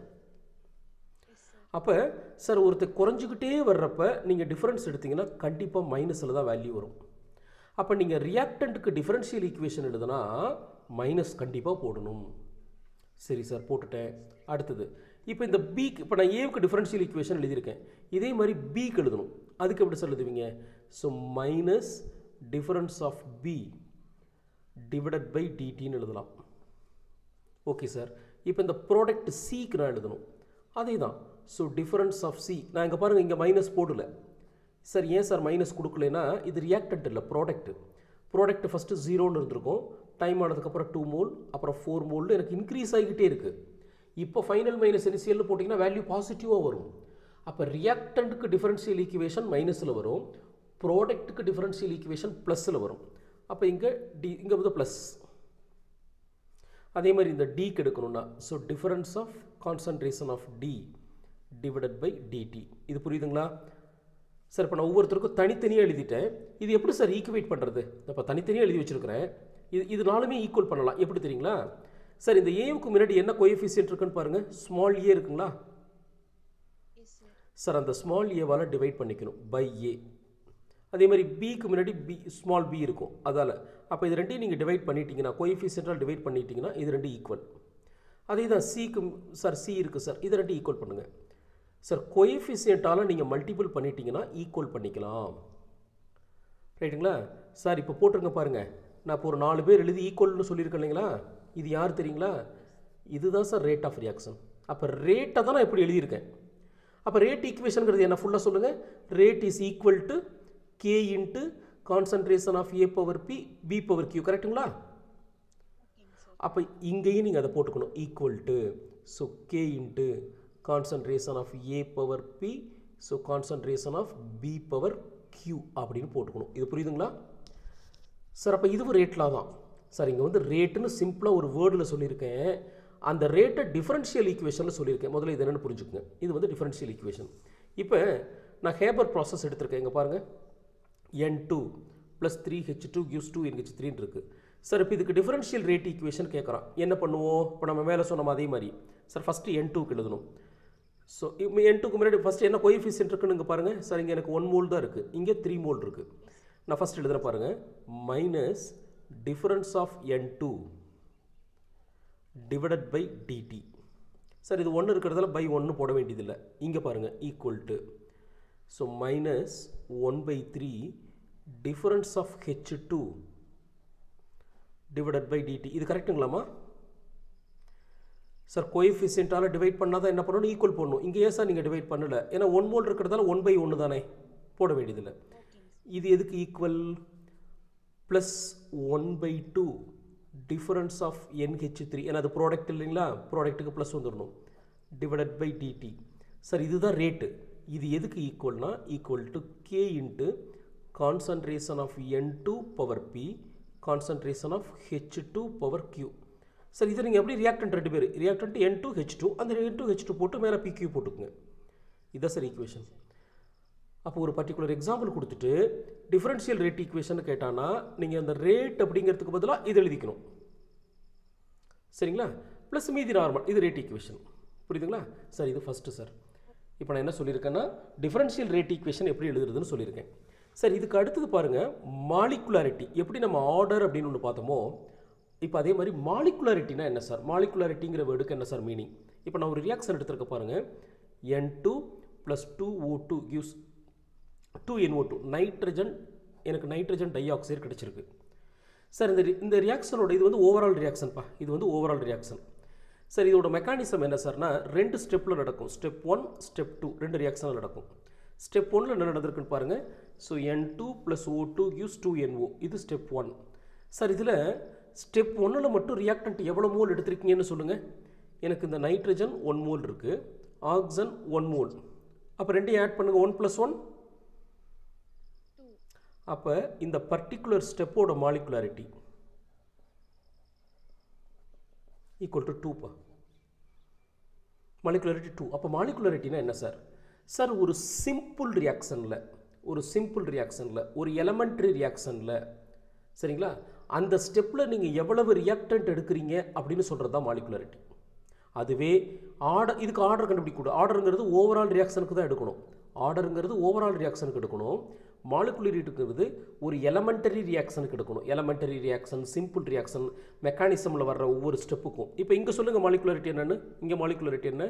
அப்போ சார் ஒருத்தர் குறைஞ்சிக்கிட்டே வர்றப்ப நீங்கள் டிஃபரன்ஸ் எடுத்தீங்கன்னா கண்டிப்பாக மைனஸில் தான் வேல்யூ வரும் அப்போ நீங்கள் ரியாக்டண்ட்டுக்கு டிஃபரன்ஷியல் ஈக்குவேஷன் எழுதுனா மைனஸ் கண்டிப்பாக போடணும் சரி சார் போட்டுட்டேன் அடுத்தது இப்போ இந்த பிக்கு இப்போ நான் ஏவுக்கு டிஃபரன்ஷியல் ஈக்குவேஷன் எழுதியிருக்கேன் இதே மாதிரி பிக்கு எழுதணும் அதுக்கு எப்படி சார் எழுதுவீங்க so minus difference of B divided by டிடின்னு எழுதலாம் ஓகே சார் இப்போ இந்த ப்ராடக்ட் சிக்கு நான் எழுதணும் அதே தான் ஸோ டிஃபரன்ஸ் ஆஃப் சி நான் இங்கே பாருங்கள் இங்கே மைனஸ் போடல சார் ஏன் சார் மைனஸ் கொடுக்கலனா இது ரியாக்டன்ட் இல்லை ப்ராடக்ட் ப்ராடக்ட் ஃபஸ்ட்டு ஜீரோன்னு இருந்திருக்கும் டைம் ஆனதுக்கப்புறம் டூ மோல் அப்புறம் ஃபோர் மோல்னு எனக்கு இன்க்ரீஸ் ஆகிக்கிட்டே இருக்குது இப்போ ஃபைனல் மைனஸ் இனிஷியல்னு போட்டிங்கன்னா வேல்யூ பாசிட்டிவாக வரும் அப்போ ரியாக்டண்ட்டுக்கு டிஃபரன்ஷியல் ஈக்குவேஷன் மைனஸில் வரும் ப்ராடக்ட்டுக்கு டிஃபரன்ஷியல் ஈக்குவேஷன் ப்ளஸில் வரும் அப்போ இங்கே டி இங்கே வந்து ப்ளஸ் அதே மாதிரி இந்த டிக்கு எடுக்கணும்னா so difference of concentration of D divided by DD இது புரியுதுங்களா சார் இப்போ நான் ஒவ்வொருத்தருக்கும் தனித்தனியாக எழுதிட்டேன் இது எப்படி சார் ஈக்குவேட் பண்ணுறது இப்போ தனித்தனியாக எழுதி வச்சுருக்கிறேன் இது இது நாலுமே ஈக்குவல் பண்ணலாம் எப்படி தெரியுங்களா சார் இந்த ஏவுக்கு முன்னாடி என்ன கோஎஃபிஷியன்ட் இருக்குன்னு பாருங்கள் ஸ்மால் ஏ இருக்குங்களா எஸ் சார் சார் அந்த ஸ்மால் ஏவால் டிவைட் பண்ணிக்கணும் பை ஏ அதே மாதிரி பிக்கு முன்னாடி பி ஸ்மால் பி இருக்கும் அதால் அப்போ இது ரெண்டையும் நீங்கள் டிவைட் பண்ணிட்டீங்கன்னா கோஎஃபிஷியன்ட்டால் டிவைட் பண்ணிட்டீங்கன்னா இது ரெண்டு ஈக்குவல் அதே தான் சிக்கு சார் சி இருக்குது சார் இது ரெண்டு ஈக்குவல் பண்ணுங்கள் சார் கோஎஃபிஷியன்ட்டால் நீங்கள் மல்டிபிள் பண்ணிட்டீங்கன்னா ஈக்குவல் பண்ணிக்கலாம் ரைட்டுங்களா சார் இப்போ போட்டிருங்க பாருங்கள் நான் இப்போ ஒரு நாலு பேர் எழுதி ஈக்குவல்னு சொல்லியிருக்கேன் இல்லைங்களா இது யார் தெரியுங்களா இதுதான் சார் ரேட் ஆஃப் ரியாக்ஷன் அப்போ ரேட்டை தான் நான் இப்படி எழுதியிருக்கேன் அப்போ ரேட் ஈக்குவேஷனுங்கிறது என்ன ஃபுல்லாக சொல்லுங்கள் rate is equal to K into concentration of A power p b power q கரெக்ட்டுங்களா ஓகேங்க சார் அப்போ இங்கேயும் நீங்கள் அதை போட்டுக்கணும் equal to so k into concentration of A power p so concentration of b power q அப்படின்னு போட்டுக்கணும் இது புரியுதுங்களா சார் அப்போ இதுவும் ரேட்டில் தான் சார் இங்கே வந்து ரேட்டுன்னு சிம்பிளாக ஒரு வேர்டில் சொல்லியிருக்கேன் அந்த ரேட்டை டிஃபரன்ஷியல் ஈக்குவேஷனில் சொல்லியிருக்கேன் முதல்ல இது என்னென்னு புரிஞ்சுக்கங்க இது வந்து டிஃபரன்ஷியல் ஈக்குவேஷன் இப்போ நான் ஹேபர் ப்ராசஸ் எடுத்திருக்கேன் இங்கே பாருங்கள் N two plus three H two gives two N H த்ரீன்னு இருக்குது சார் இப்போ இதுக்கு டிஃபரன்ஷியல் ரேட் ஈக்குவேஷன் கேட்குறான் என்ன பண்ணுவோம் இப்போ நம்ம மேலே சொன்ன அதே மாதிரி சார் ஃபஸ்ட்டு என் டூக்கு எழுதணும் ஸோ என் டூக்கு முன்னாடி ஃபஸ்ட்டு என்ன கோஎஃபிஷியன்ட் இருக்குன்னு இங்கே பாருங்கள் சார் இங்கே எனக்கு ஒன் மோல் தான் இருக்குது இங்கே த்ரீ மோல் இருக்குது நான் ஃபஸ்ட் எழுதுகிறேன் பாருங்கள் minus difference of N two divided by dt sir இது ஒன்று இருக்கிறதால பை ஒன்று போட வேண்டியதில்லை இங்கே பாருங்கள் equal to so minus one by three difference of H two divided by DD இது கரெக்டுங்களாம்மா சார் கோஎஃபிஷியன்ட்டால் டிவைட் பண்ணால் தான் என்ன பண்ணணும் ஈக்குவல் பண்ணணும் இங்கே ஏன் சார் நீங்கள் டிவைட் பண்ணல ஏன்னா ஒன் மோல் இருக்கிறதால ஒன் பை ஒன்று தானே போட வேண்டியதில்லை இது எதுக்கு equal plus one by two difference of NH three ஏன்னா அது ப்ராடக்ட் இல்லைங்களா ப்ராடக்ட்டுக்கு ப்ளஸ் வந்துடணும் டிவைடட் பை டிடி சார் இதுதான் ரேட்டு இது எதுக்கு ஈக்குவல்னா equal to K into concentration of N two power p concentration of H two power q sir இதை நீங்கள் எப்படி ரியாக்டன்ட் ரெண்டு பேர் reactant N two H two அந்த என் டூ ஹெச் டூ போட்டு மேலே பிக்யூ போட்டுக்குங்க இதான் சார் ஈக்குவேஷன் அப்போ ஒரு பர்டிகுலர் எக்ஸாம்பிள் கொடுத்துட்டு டிஃபரன்ஷியல் ரேட் ஈக்குவேஷன் கேட்டானா நீங்கள் அந்த ரேட் அப்படிங்கிறதுக்கு பதிலாக இது எழுதிக்கணும் சரிங்களா ப்ளஸ் மீதி நார்மல் இது ரேட் ஈக்குவேஷன் புரியுதுங்களா சார் இது ஃபஸ்ட்டு சார் இப்போ நான் என்ன சொல்லியிருக்கேன்னா டிஃபரன்ஷியல் ரேட் ஈக்குவேஷன் எப்படி எழுதுறதுன்னு சொல்லியிருக்கேன் சார் இதுக்கு அடுத்தது பாருங்கள் மாலிகுலாரிட்டி எப்படி நம்ம ஆர்டர் அப்படின்னு ஒன்று பார்த்தோமோ இப்போ அதே மாதிரி மாலிகுலாரிட்டினா என்ன சார் மாலிகுலாரிட்டிங்கிற வேர்டுக்கு என்ன சார் மீனிங் இப்போ நான் ஒரு ரியாக்ஷன் எடுத்திருக்க பாருங்கள் N two plus two O two gives two NO two nitrogen எனக்கு நைட்ரஜன் டை ஆக்சைடு கிடச்சிருக்கு சார் இந்த ரி- இந்த ரியாக்ஷனோட இது வந்து ஓவரால் ரியாக்ஷன்ப்பா இது வந்து ஓவரால் ரியாக்ஷன் சார் இதோட மெக்கானிசம் என்ன சார்னா ரெண்டு ஸ்டெப்பில் நடக்கும் ஸ்டெப் ஒன் ஸ்டெப் டூ ரெண்டு ரியாக்ஷனில் நடக்கும் ஸ்டெப் ஒன்ல என்ன நடந்திருக்குன்னு பாருங்கள் so N two plus O two gives two NO இது ஸ்டெப் ஒன் சார் இதில் ஸ்டெப் ஒன்னில் மட்டும் ரியாக்டன்ட் எவ்வளோ மோல் எடுத்திருக்கீங்கன்னு சொல்லுங்கள் எனக்கு இந்த நைட்ரஜன் ஒன் மோல் இருக்குது ஆக்சன் ஒன் மோல் அப்போ ரெண்டையும் ஆட் பண்ணுங்கள் ஒன் ப்ளஸ் ஒன் டூ அப்போ இந்த பர்டிகுலர் ஸ்டெப்போட மாலிகுலாரிட்டி ஈக்குவல் டு டூப்பா மாலிகுலாரிட்டி டூ அப்போ மாலிகுலாரிட்டினா என்ன சார் சார் ஒரு சிம்பிள் ரியாக்ஷனில் ஒரு சிம்பிள் ரியாக்ஷனில் ஒரு எலமெண்ட்ரி ரியாக்ஷனில் சரிங்களா அந்த ஸ்டெப்பில் நீங்கள் எவ்வளவு ரியாக்டன்ட் எடுக்கிறீங்க அப்படின்னு சொல்கிறது தான் மாலிகுலாரிட்டி அதுவே ஆர்டர் இதுக்கு ஆர்டர் கண்டுபிடிக்கூடாது ஆர்டருங்கிறது ஓவரால் ரியாக்ஷனுக்கு தான் எடுக்கணும் ஆர்டருங்கிறது ஓவரால் ரியாக்ஷனுக்கு எடுக்கணும் மாலிகுலரிட்டுங்கிறது ஒரு எலமெண்டரி ரியாக்ஷனுக்கு எடுக்கணும் எலமெண்டரி ரியாக்ஷன் சிம்பிள் ரியாக்ஷன் மெக்கானிசமில் வர்ற ஒவ்வொரு ஸ்டெப்புக்கும் இப்போ இங்கே சொல்லுங்கள் மாலிகுலாரிட்டி என்னன்னு இங்கே மாலிகுலாரிட்டி என்ன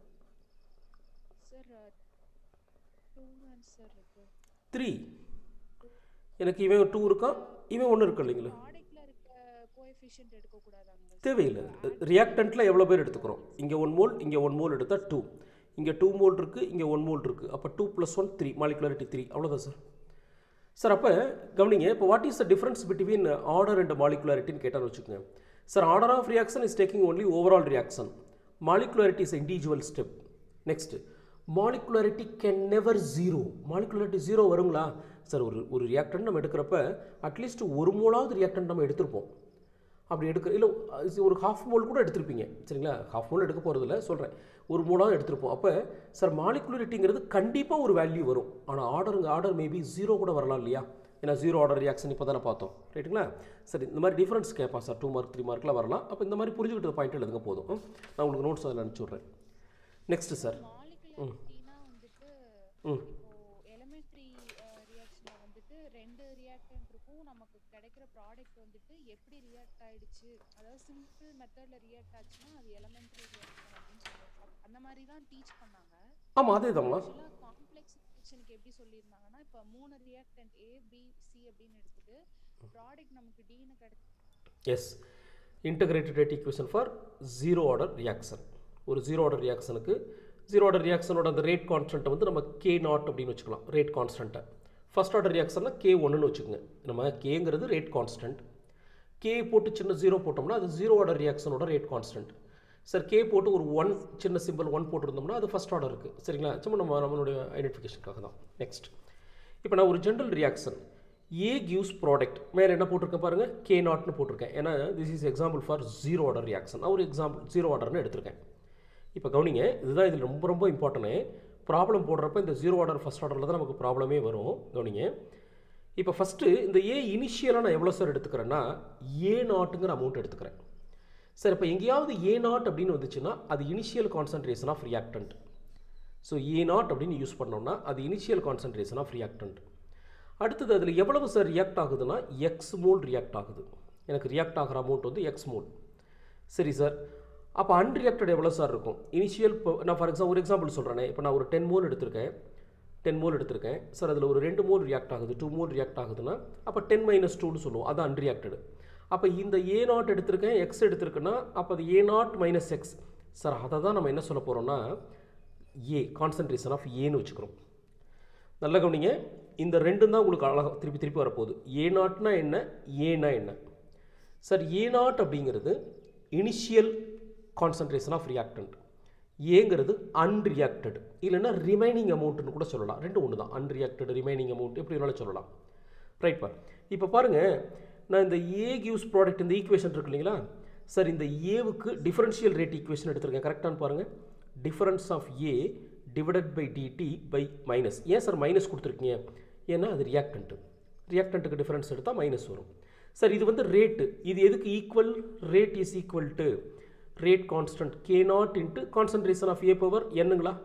சார் டூ தான் சார் இருக்கு த்ரீ எனக்கு இவன் டூ இருக்கான் இவன் ஒன்று இருக்கு இல்லைங்களா ப்ராடக்ட்ல இருக்க கோஎஃபிஷியன்ட் எடுக்க கூடாதாங்க தேவையில்லை ரியாக்டண்ட்டில் எவ்வளோ பேர் எடுத்துக்கிறோம் இங்கே ஒன் மோல் இங்கே ஒன் மோல் எடுத்தால் டூ இங்கே டூ மோல் இருக்குது இங்கே ஒன் மோல் இருக்குது அப்போ two plus one three molecularity three அவ்வளோதான் சார் சார் அப்போ கவனிங்க இப்போ what is the difference between order and மாலிகுலாரிட்டின்னு கேட்டான்னு வச்சுக்கோங்க sir order of reaction is taking only overall reaction molecularity is individual step next molecularity can never zero molecularity zero வருங்களா சார் ஒரு ஒரு ரியாக்டன்ட் நம்ம எடுக்கிறப்ப அட்லீஸ்ட் ஒரு மோலாவது ரியாக்டன்ட் நம்ம எடுத்திருப்போம் அப்படி எடுக்க இல்லை ஒரு ஹாஃப் மோல் கூட எடுத்திருப்பீங்க சரிங்களா ஹாஃப் மோல் எடுக்க போகிறதில்ல சொல்கிறேன் ஒரு மோலாவது எடுத்திருப்போம் அப்போ சார் மாலிகுலரிட்டிங்கிறது கண்டிப்பாக ஒரு வேல்யூ வரும் ஆனால் ஆர்டருங்க ஆர்டர் மேபி ஜீரோ கூட வரலாம் இல்லையா ஏன்னா ஜீரோ ஆர்டர் ரியாக்ஷன் இப்போ தானே பார்த்தோம் ரைட்டுங்களா சரி இந்த மாதிரி டிஃபரன்ஸ் கேட்பான் சார் டூ மார்க் த்ரீ மார்க்கில் வரலாம் அப்போ இந்த மாதிரி புரிஞ்சுக்கிட்ட பாயிண்ட் எழுதுங்க போதும் ம். நான் உங்களுக்கு நோட்ஸ் அதில் அனுப்பிச்சி விட்றேன் நெக்ஸ்ட்டு சார் மாலிகுலாரிட்டினா வந்துட்டு ம் இப்போ எலிமெண்ட்ரி ரியாக்ஷன்ல வந்துட்டு ரெண்டு ரியாக்டன்ட் இருக்கும் நமக்கு கிடைக்கிற ப்ராடக்ட் வந்துட்டு எப்படி ரியாக்ட் ஆயிடுச்சு அதாவது சிம்பிள் மெத்தட்ல ரியாக்ட் ஆச்சுன்னா அது எலிமெண்ட்ரி ரியாக்ஷன் அப்படின்னு சொல்லுவாங்க அந்த மாதிரி தான் டீச் பண்ணாங்க ஆமாம் அதே தான்மா ஆக்சுவலா காம்ப்ளெக்ஸ் ரியாக்ஷனுக்கு எப்படி சொல்லியிருந்தாங்கன்னா இப்போ மூணு ரியாக்டன்ட் ஏ பி சி அப்படின்னு எடுத்துட்டு ப்ராடக்ட் நமக்கு டீனு கிடைச்சு yes integrated rate equation for zero order reaction ஒரு ஜீரோ ஆர்டர் ரியாக்ஷனுக்கு ஜீரோ ஆர்டர் ரியாக்ஷனோட அந்த ரேட் கான்ஸ்டன்ட்டை வந்து நம்ம கே நாட் அப்படின்னு வச்சுக்கலாம் ரேட் கான்ஸ்டன்ட்டை ஃபர்ஸ்ட் ஆர்டர் ரியாக்ஷன்னா கே ஒன்றுன்னு வச்சுக்கோங்க நம்ம கேங்கிறது ரேட் கான்ஸ்டன்ட் கே போட்டு சின்ன ஜீரோ போட்டோம்னா அது ஜீரோ ஆர்டர் ரியாக்ஷனோட ரேட் கான்ஸ்டன்ட் சார் கே போட்டு ஒரு ஒன் சின்ன சிம்பிள் ஒன் போட்டிருந்தோம்னா அது ஃபஸ்ட் ஆர்டர் இருக்குது சரிங்களா சும்மா நம்ம நம்மளுடைய ஐடென்டிஃபிகேஷனுக்காக தான் நெக்ஸ்ட் இப்போ நான் ஒரு general reaction a gives product மேலே என்ன போட்டிருக்கேன் பாருங்கள் கே நாட்னு போட்டிருக்கேன் ஏன்னா this is example for zero order reaction நான் ஒரு எக்ஸாம்பிள் ஜீரோ ஆர்டர்னு எடுத்திருக்கேன் இப்போ கவனிங்க இதுதான் இதில் ரொம்ப ரொம்ப இம்பார்ட்டனே ப்ராப்ளம் போடுறப்ப இந்த ஜீரோ ஆர்டர் ஃபஸ்ட் ஆர்டரில் தான் நமக்கு ப்ராப்ளமே வரும் கவனிங்க இப்போ ஃபஸ்ட்டு இந்த ஏ இனிஷியலாக நான் எவ்வளோ சார் எடுத்துக்கிறேன்னா ஏ நாட்டுங்கிற அமௌண்ட் எடுத்துக்கிறேன் சார் இப்போ எங்கேயாவது ஏ நாட் அப்படின்னு வந்துச்சுன்னா அது initial concentration of reactant so a naught அப்படின்னு யூஸ் பண்ணோம்னா அது இனிஷியல் கான்சன்ட்ரேஷன் ஆஃப் ரியாக்டன்ட் அடுத்தது அதில் எவ்வளவு சார் ரியாக்ட் ஆகுதுன்னா எக்ஸ் மோல் ரியாக்ட் ஆகுது எனக்கு ரியாக்ட் ஆகிற அமௌண்ட் வந்து எக்ஸ் மோல் சரி சார் அப்போ அன்ரியாக்டட் எவ்வளோ சார் இருக்கும் இனிஷியல் இப்போ நான் ஃபார் எக்ஸாம்பிள் ஒரு எக்ஸாம்பிள் சொல்கிறேனே இப்போ நான் ஒரு டென் மோல் எடுத்திருக்கேன் டென் மோல் எடுத்திருக்கேன் சார் அதில் ஒரு ரெண்டு மோல் ரியாக்ட் ஆகுது டூ மோல் ரியாக்ட் ஆகுதுன்னா அப்போ டென் மைனஸ் டூன்னு சொல்லுவோம் அது அன்ரியாக்டடு அப்போ இந்த ஏ நாட் எடுத்திருக்கேன் எக்ஸ் எடுத்திருக்கேன்னா அப்போ அது a naught minus x sir அதை தான் நம்ம என்ன சொல்ல போகிறோம்னா ஏ கான்சன்ட்ரேஷன் ஆஃப் ஏன்னு வச்சுக்கிறோம் நல்ல கவனிங்க இந்த ரெண்டும் தான் உங்களுக்கு அழகாக திருப்பி திருப்பி வரப்போகுது ஏ நாட்னா என்ன ஏனா என்ன சார் ஏ நாட் அப்படிங்கிறது இனிஷியல் கான்சன்ட்ரேஷன் ஆஃப் ரியாக்டன்ட் ஏங்கிறது அன்ரியாக்டட் இல்லைன்னா ரிமைனிங் அமௌண்ட்னு கூட சொல்லலாம் ரெண்டு ஒன்று தான் அன்ரியாக்டட் ரிமைனிங் அமௌண்ட் எப்படி வேணாலும் சொல்லலாம் ரைட் பா இப்போ பாருங்கள் நான் இந்த ஏ கிவ்ஸ் ப்ராடக்ட் இந்த ஈக்குவேஷன் இருக்கு இல்லைங்களா சார் இந்த ஏவுக்கு டிஃபரன்ஷியல் ரேட் ஈக்குவேஷன் எடுத்திருக்கேன் கரெக்டானு பாருங்கள் difference of A divided by dt by minus ஏன் சார் மைனஸ் கொடுத்துருக்கீங்க ஏன்னா அது ரியாக்டன்ட்டு ரியாக்டன்ட்டுக்கு டிஃபரன்ஸ் எடுத்தால் மைனஸ் வரும் சார் இது வந்து ரேட்டு இது எதுக்கு equal rate is equal to rate constant k naught into concentration of A power என்னங்களா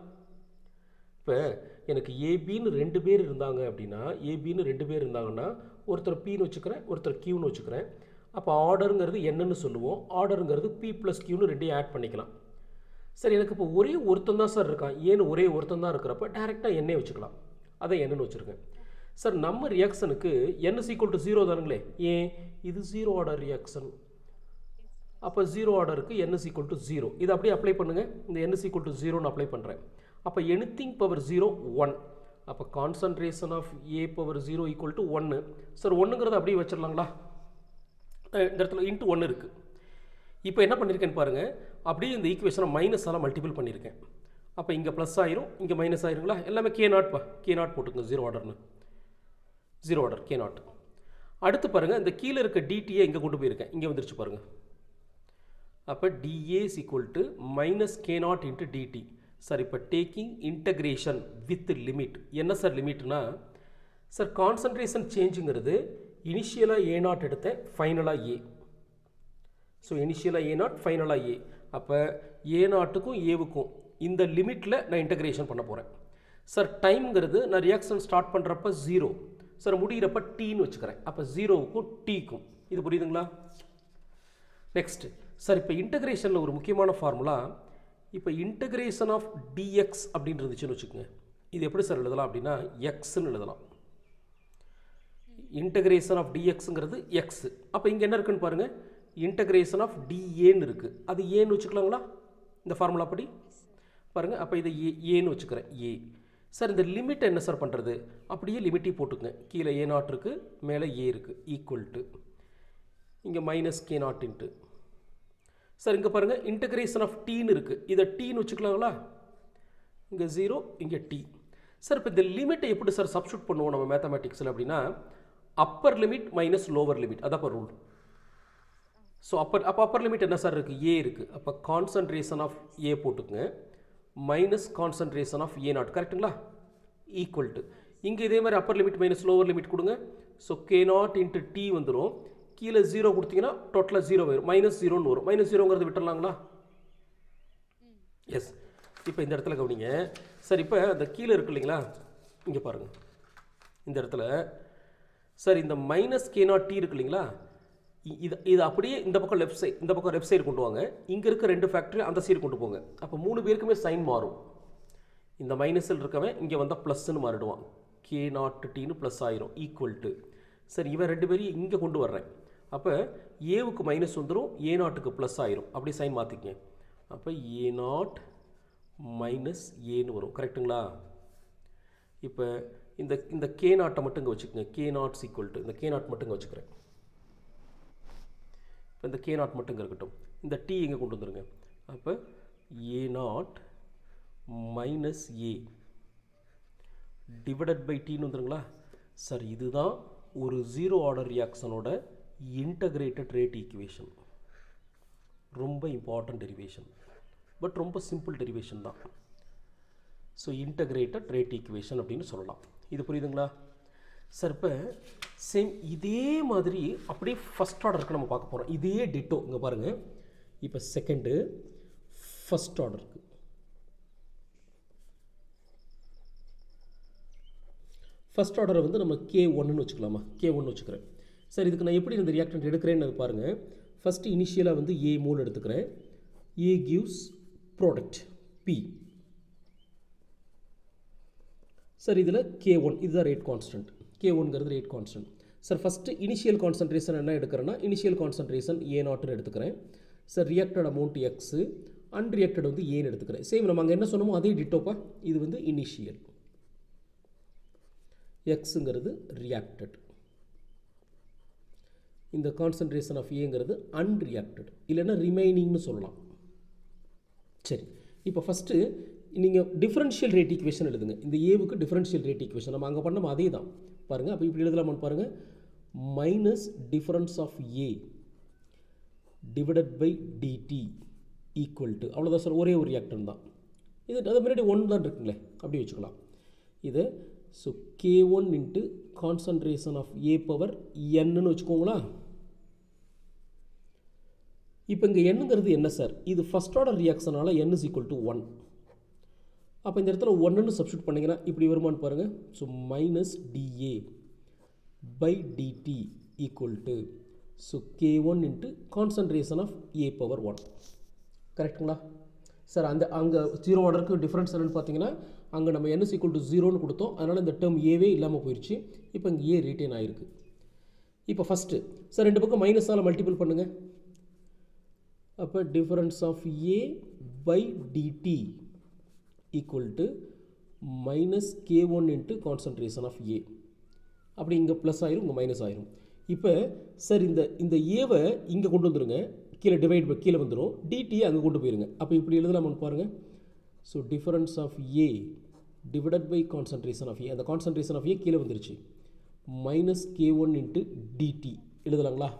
இப்போ எனக்கு ஏபின்னு ரெண்டு பேர் இருந்தாங்க அப்படின்னா ஏபின்னு ரெண்டு பேர் இருந்தாங்கன்னா ஒருத்தர் பின்னு வச்சுக்கிறேன் ஒருத்தர் கியூன்னு வச்சுக்கிறேன் அப்போ ஆர்டருங்கிறது என்னன்னு சொல்லுவோம் ஆர்டருங்கிறது பி ப்ளஸ் கியூன்னு ரெண்டையும் ஆட் பண்ணிக்கலாம் சரி எனக்கு இப்போ ஒரே ஒருத்தன் தான் சார் இருக்கான் ஏன்னு ஒரே ஒருத்தன் தான் இருக்கிறப்ப டேரெக்டாக எண்ணெய் வச்சுக்கலாம் அதை என்னன்னு வச்சுருக்கேன் சார் நம்ம ரியாக்ஷனுக்கு என் சீக்குவல் டு ஜீரோ தானுங்களே ஏன் இது ஜீரோ ஆர்டர் ரியாக்ஷன் அப்போ ஜீரோ ஆர்டருக்கு என் சீக்குவல் டு ஜீரோ இதை அப்படியே அப்ளை பண்ணுங்கள் இந்த என் சீக்குவல் டு ஜீரோன்னு அப்ளை பண்ணுறேன் அப்போ எனித்திங் பவர் ஜீரோ ஒன் அப்போ concentration of A power zero equal to ஒன்று சார் ஒன்றுங்கிறத அப்படியே வச்சிடலாங்களா அஹ் இந்த இடத்துல இன்ட்டு ஒன்று இருக்குது இப்போ என்ன பண்ணியிருக்கேன்னு பாருங்கள் அப்படியே இந்த ஈக்குவேஷனை மைனஸால் மல்டிபிள் பண்ணியிருக்கேன் அப்போ இங்கே ப்ளஸ் ஆயிரும் இங்கே மைனஸ் ஆயிருங்களா எல்லாமே கே நாட் பா கே நாட் போட்டுங்க ஜீரோ ஆர்டர்னு ஜீரோ ஆர்டர் கே நாட் அடுத்து பாருங்கள் இந்த கீழே இருக்க டிடியை இங்கே கொண்டு போயிருக்கேன் இங்கே வந்துருச்சு பாருங்கள் அப்போ dA is equal to minus k naught into dt sir இப்போ டேக்கிங் இன்டகிரேஷன் வித் லிமிட் என்ன சார் லிமிட்னா சார் கான்சன்ட்ரேஷன் சேஞ்சுங்கிறது இனிஷியலாக ஏ நாட் எடுத்தேன் ஃபைனலாக ஏ ஸோ இனிஷியலாக ஏ நாட் ஃபைனலாக ஏ அப்போ ஏ நாட்டுக்கும் ஏவுக்கும் இந்த லிமிட்டில் நான் இன்டகிரேஷன் பண்ண போகிறேன் சார் டைம்ங்கிறது நான் ரியாக்ஷன் ஸ்டார்ட் பண்ணுறப்ப ஜீரோ சார் முடிகிறப்ப டீன்னு வச்சுக்கிறேன் அப்போ ஜீரோவுக்கும் டீக்கும் இது புரியுதுங்களா நெக்ஸ்ட் சார் இப்போ இன்டகிரேஷனில் ஒரு முக்கியமான ஃபார்முலா இப்போ இன்டகிரேஷன் ஆஃப் டிஎக்ஸ் அப்படின்னு இருந்துச்சுன்னு வச்சுக்கோங்க இது எப்படி சார் எழுதலாம் அப்படின்னா எக்ஸ்ன்னு எழுதலாம் இன்டகிரேஷன் ஆஃப் டிஎக்ஸுங்கிறது எக்ஸ் அப்போ இங்கே என்ன இருக்குன்னு பாருங்கள் இன்டகிரேஷன் ஆஃப் டிஏன்னு இருக்குது அது ஏன்னு வச்சுக்கலாங்களா இந்த ஃபார்முலா படி பாருங்கள் அப்போ இதை ஏ ஏன்னு வச்சுக்கிறேன் ஏ சார் இந்த லிமிட் என்ன சார் பண்ணுறது அப்படியே லிமிட்டை போட்டுக்கங்க கீழே ஏ நாட் இருக்குது மேலே ஏ இருக்குது ஈக்குவல் டு இங்கே minus k naught into sir இங்கே பாருங்கள் இன்டகிரேஷன் ஆஃப் டீன்னு இருக்குது இதை டீன்னு வச்சுக்கலாங்களா இங்கே ஜீரோ இங்கே டி சார் இப்போ இந்த லிமிட்டை எப்படி சார் சப்ஸ்டியூட் பண்ணுவோம் நம்ம மேத்தமேட்டிக்ஸில் அப்படின்னா upper limit minus lower limit அதான் இப்போ ரூல் ஸோ அப்பர் அப்போ அப்பர் லிமிட் என்ன சார் இருக்குது ஏ இருக்குது அப்போ கான்சன்ட்ரேஷன் ஆஃப் ஏ போட்டுக்குங்க minus concentration of A naught கரெக்ட்டுங்களா ஈக்குவல் டு இங்கே இதே மாதிரி upper limit minus lower limit கொடுங்க so k naught into t வந்துடும் கீழே ஜீரோ கொடுத்தீங்கன்னா டோட்டலாக ஜீரோ வரும் மைனஸ் ஜீரோன்னு வரும் மைனஸ் ஜீரோங்கிறது விட்டுடலாங்களா எஸ் இப்போ இந்த இடத்துல கவனிங்க சார் இப்போ அந்த கீழே இருக்கு இல்லைங்களா இங்கே பாருங்கள் இந்த இடத்துல சார் இந்த மைனஸ் கே நாட் டி இருக்கு இல்லைங்களா இ- இது இது அப்படியே இந்த பக்கம் லெஃப்ட் சைடு இந்த பக்கம் லெஃப்ட் சைடு கொண்டு வாங்க இங்கே இருக்க ரெண்டு ஃபேக்டரி அந்த சைடு கொண்டு போங்க அப்போ மூணு பேருக்குமே சைன் மாறும் இந்த மைனஸில் இருக்கவன் இங்கே வந்தால் ப்ளஸ்ன்னு மாறிடுவான் கே நாட் டின்னு ப்ளஸ் ஆயிரும் ஈக்குவல் டு சரி இவன் ரெண்டு பேரையும் இங்கே கொண்டு வர்றேன் அப்போ ஏவுக்கு மைனஸ் வந்துடும் ஏ நாட்டுக்கு ப்ளஸ் ஆயிரும் அப்படி சைன் மாற்றிக்கங்க அப்போ ஏ நாட் மைனஸ் ஏன்னு வரும் கரெக்ட்டுங்களா இப்போ இந்த இந்த கே நாட்டை மட்டும் இங்கே வச்சுக்கோங்க கே நாட் ஈக்குவல் டு இந்த கே நாட் மட்டும் இங்கே வச்சுக்கிறேன் இப்போ இந்த கே நாட் மட்டும் இங்கே இருக்கட்டும் இந்த டி இங்கே கொண்டு வந்துருங்க அப்போ a naught minus a divided by டின்னு வந்துருங்களா சார் இதுதான் ஒரு ஜீரோ ஆர்டர் ரியாக்ஷனோட இன்டகிரேட்டட் ரேட் ஈக்குவேஷன் ரொம்ப இம்பார்ட்டன்ட் டெரிவேஷன் பட் ரொம்ப சிம்பிள் டெரிவேஷன் தான் ஸோ இன்டகிரேட்டட் ரேட் ஈக்குவேஷன் அப்படின்னு சொல்லலாம் இது புரியுதுங்களா சார் இப்போ சேம் இதே மாதிரி அப்படியே ஃபஸ்ட் ஆர்டருக்கு நம்ம பார்க்க போகிறோம் இதே டிட்டோ இங்கே பாருங்கள் இப்போ செகண்டு ஃபஸ்ட் ஆர்டருக்கு ஃபஸ்ட் ஆர்டரை வந்து நம்ம கே ஒன்னு வச்சுக்கலாமா கே ஒன்று வச்சுக்கிறேன் சார் இதுக்கு நான் எப்படி இந்த ரியாக்டன்ட் எடுக்கிறேன்னு அது பாருங்கள் ஃபஸ்ட்டு இனிஷியலாக வந்து ஏ மூணு எடுத்துக்கிறேன் a gives product b sir இதில் கே ஒன் இதுதான் ரேட் கான்ஸ்டன்ட் கே ஒன்ங்கிறது rate constant sir first initial concentration என்ன எடுக்கிறேன்னா இனிஷியல் கான்சன்ட்ரேஷன் ஏ நாட்னு எடுத்துக்கிறேன் sir reacted amount x unreacted வந்து ஏன்னு எடுத்துக்கிறேன் சேம் நம்ம அங்கே என்ன சொன்னோமோ அதே டிட்டோப்பா இது வந்து இனிஷியல் எக்ஸுங்கிறது ரியாக்டட் இந்த கான்சன்ட்ரேஷன் ஆஃப் ஏங்கிறது அன்ரியாக்டட் இல்லைன்னா ரிமைனிங்னு சொல்லலாம் சரி இப்போ ஃபஸ்ட்டு நீங்கள் டிஃபரன்ஷியல் ரேட் ஈக்குவேஷன் எழுதுங்க இந்த ஏவுக்கு டிஃபரன்ஷியல் ரேட் ஈக்குவேஷன் நம்ம அங்கே பண்ணோம் அதே தான் பாருங்கள் அப்போ இப்படி எழுதலாமான்னு பாருங்கள் minus difference of A divided by dt equal to அவ்வளோதான் சார் ஒரே ஒரு ரியாக்டன் தான் இது அது முன்னாடி ஒன் தான் இருக்குங்களே அப்படி வச்சுக்கலாம் இது so k one into concentration of A power என்னன்னு வச்சுக்கோங்களா இப்போ இங்கே என்னங்கிறது என்ன சார் இது ஃபஸ்ட் ஆர்டர் ரியாக்ஷனால் n is equal to one அப்போ இந்த இடத்துல ஒன்றுன்னு சப்ஸ்டியூட் பண்ணிங்கன்னா இப்படி வருமான்னு பாருங்கள் so minus dA by dt equal to so k one into concentration of A power one கரெக்டுங்களா சார் அந்த அங்கே ஜீரோ ஆர்டருக்கு டிஃப்ரென்ஸ் என்னென்னு பார்த்தீங்கன்னா அங்கே நம்ம n ஈக்குவல் டு ஜீரோன்னு கொடுத்தோம் அதனால் இந்த டேர்ம் ஏவே இல்லாமல் போயிடுச்சு இப்போ இங்கே ஏ ரீட்டைன் ஆகிருக்கு இப்போ ஃபஸ்ட்டு சார் ரெண்டு பக்கம் மைனஸால் மல்டிபிள் பண்ணுங்கள் அப்போ difference of a by dt equal to minus k one into concentration of a அப்படி இங்கே ப்ளஸ் ஆயிரும் இங்கே மைனஸ் ஆயிரும் இப்போ சார் இந்த இந்த ஏவை இங்கே கொண்டு வந்துருங்க கீழே டிவைட் பை கீழே வந்துடும் டிடியை அங்கே கொண்டு போயிருங்க அப்போ இப்படி எழுதலாமான்னு பாருங்கள் so difference of A divided by concentration of a அந்த கான்சன்ட்ரேஷன் ஆஃப் ஏ கீழே வந்துருச்சு minus k one into dt எழுதலாங்களா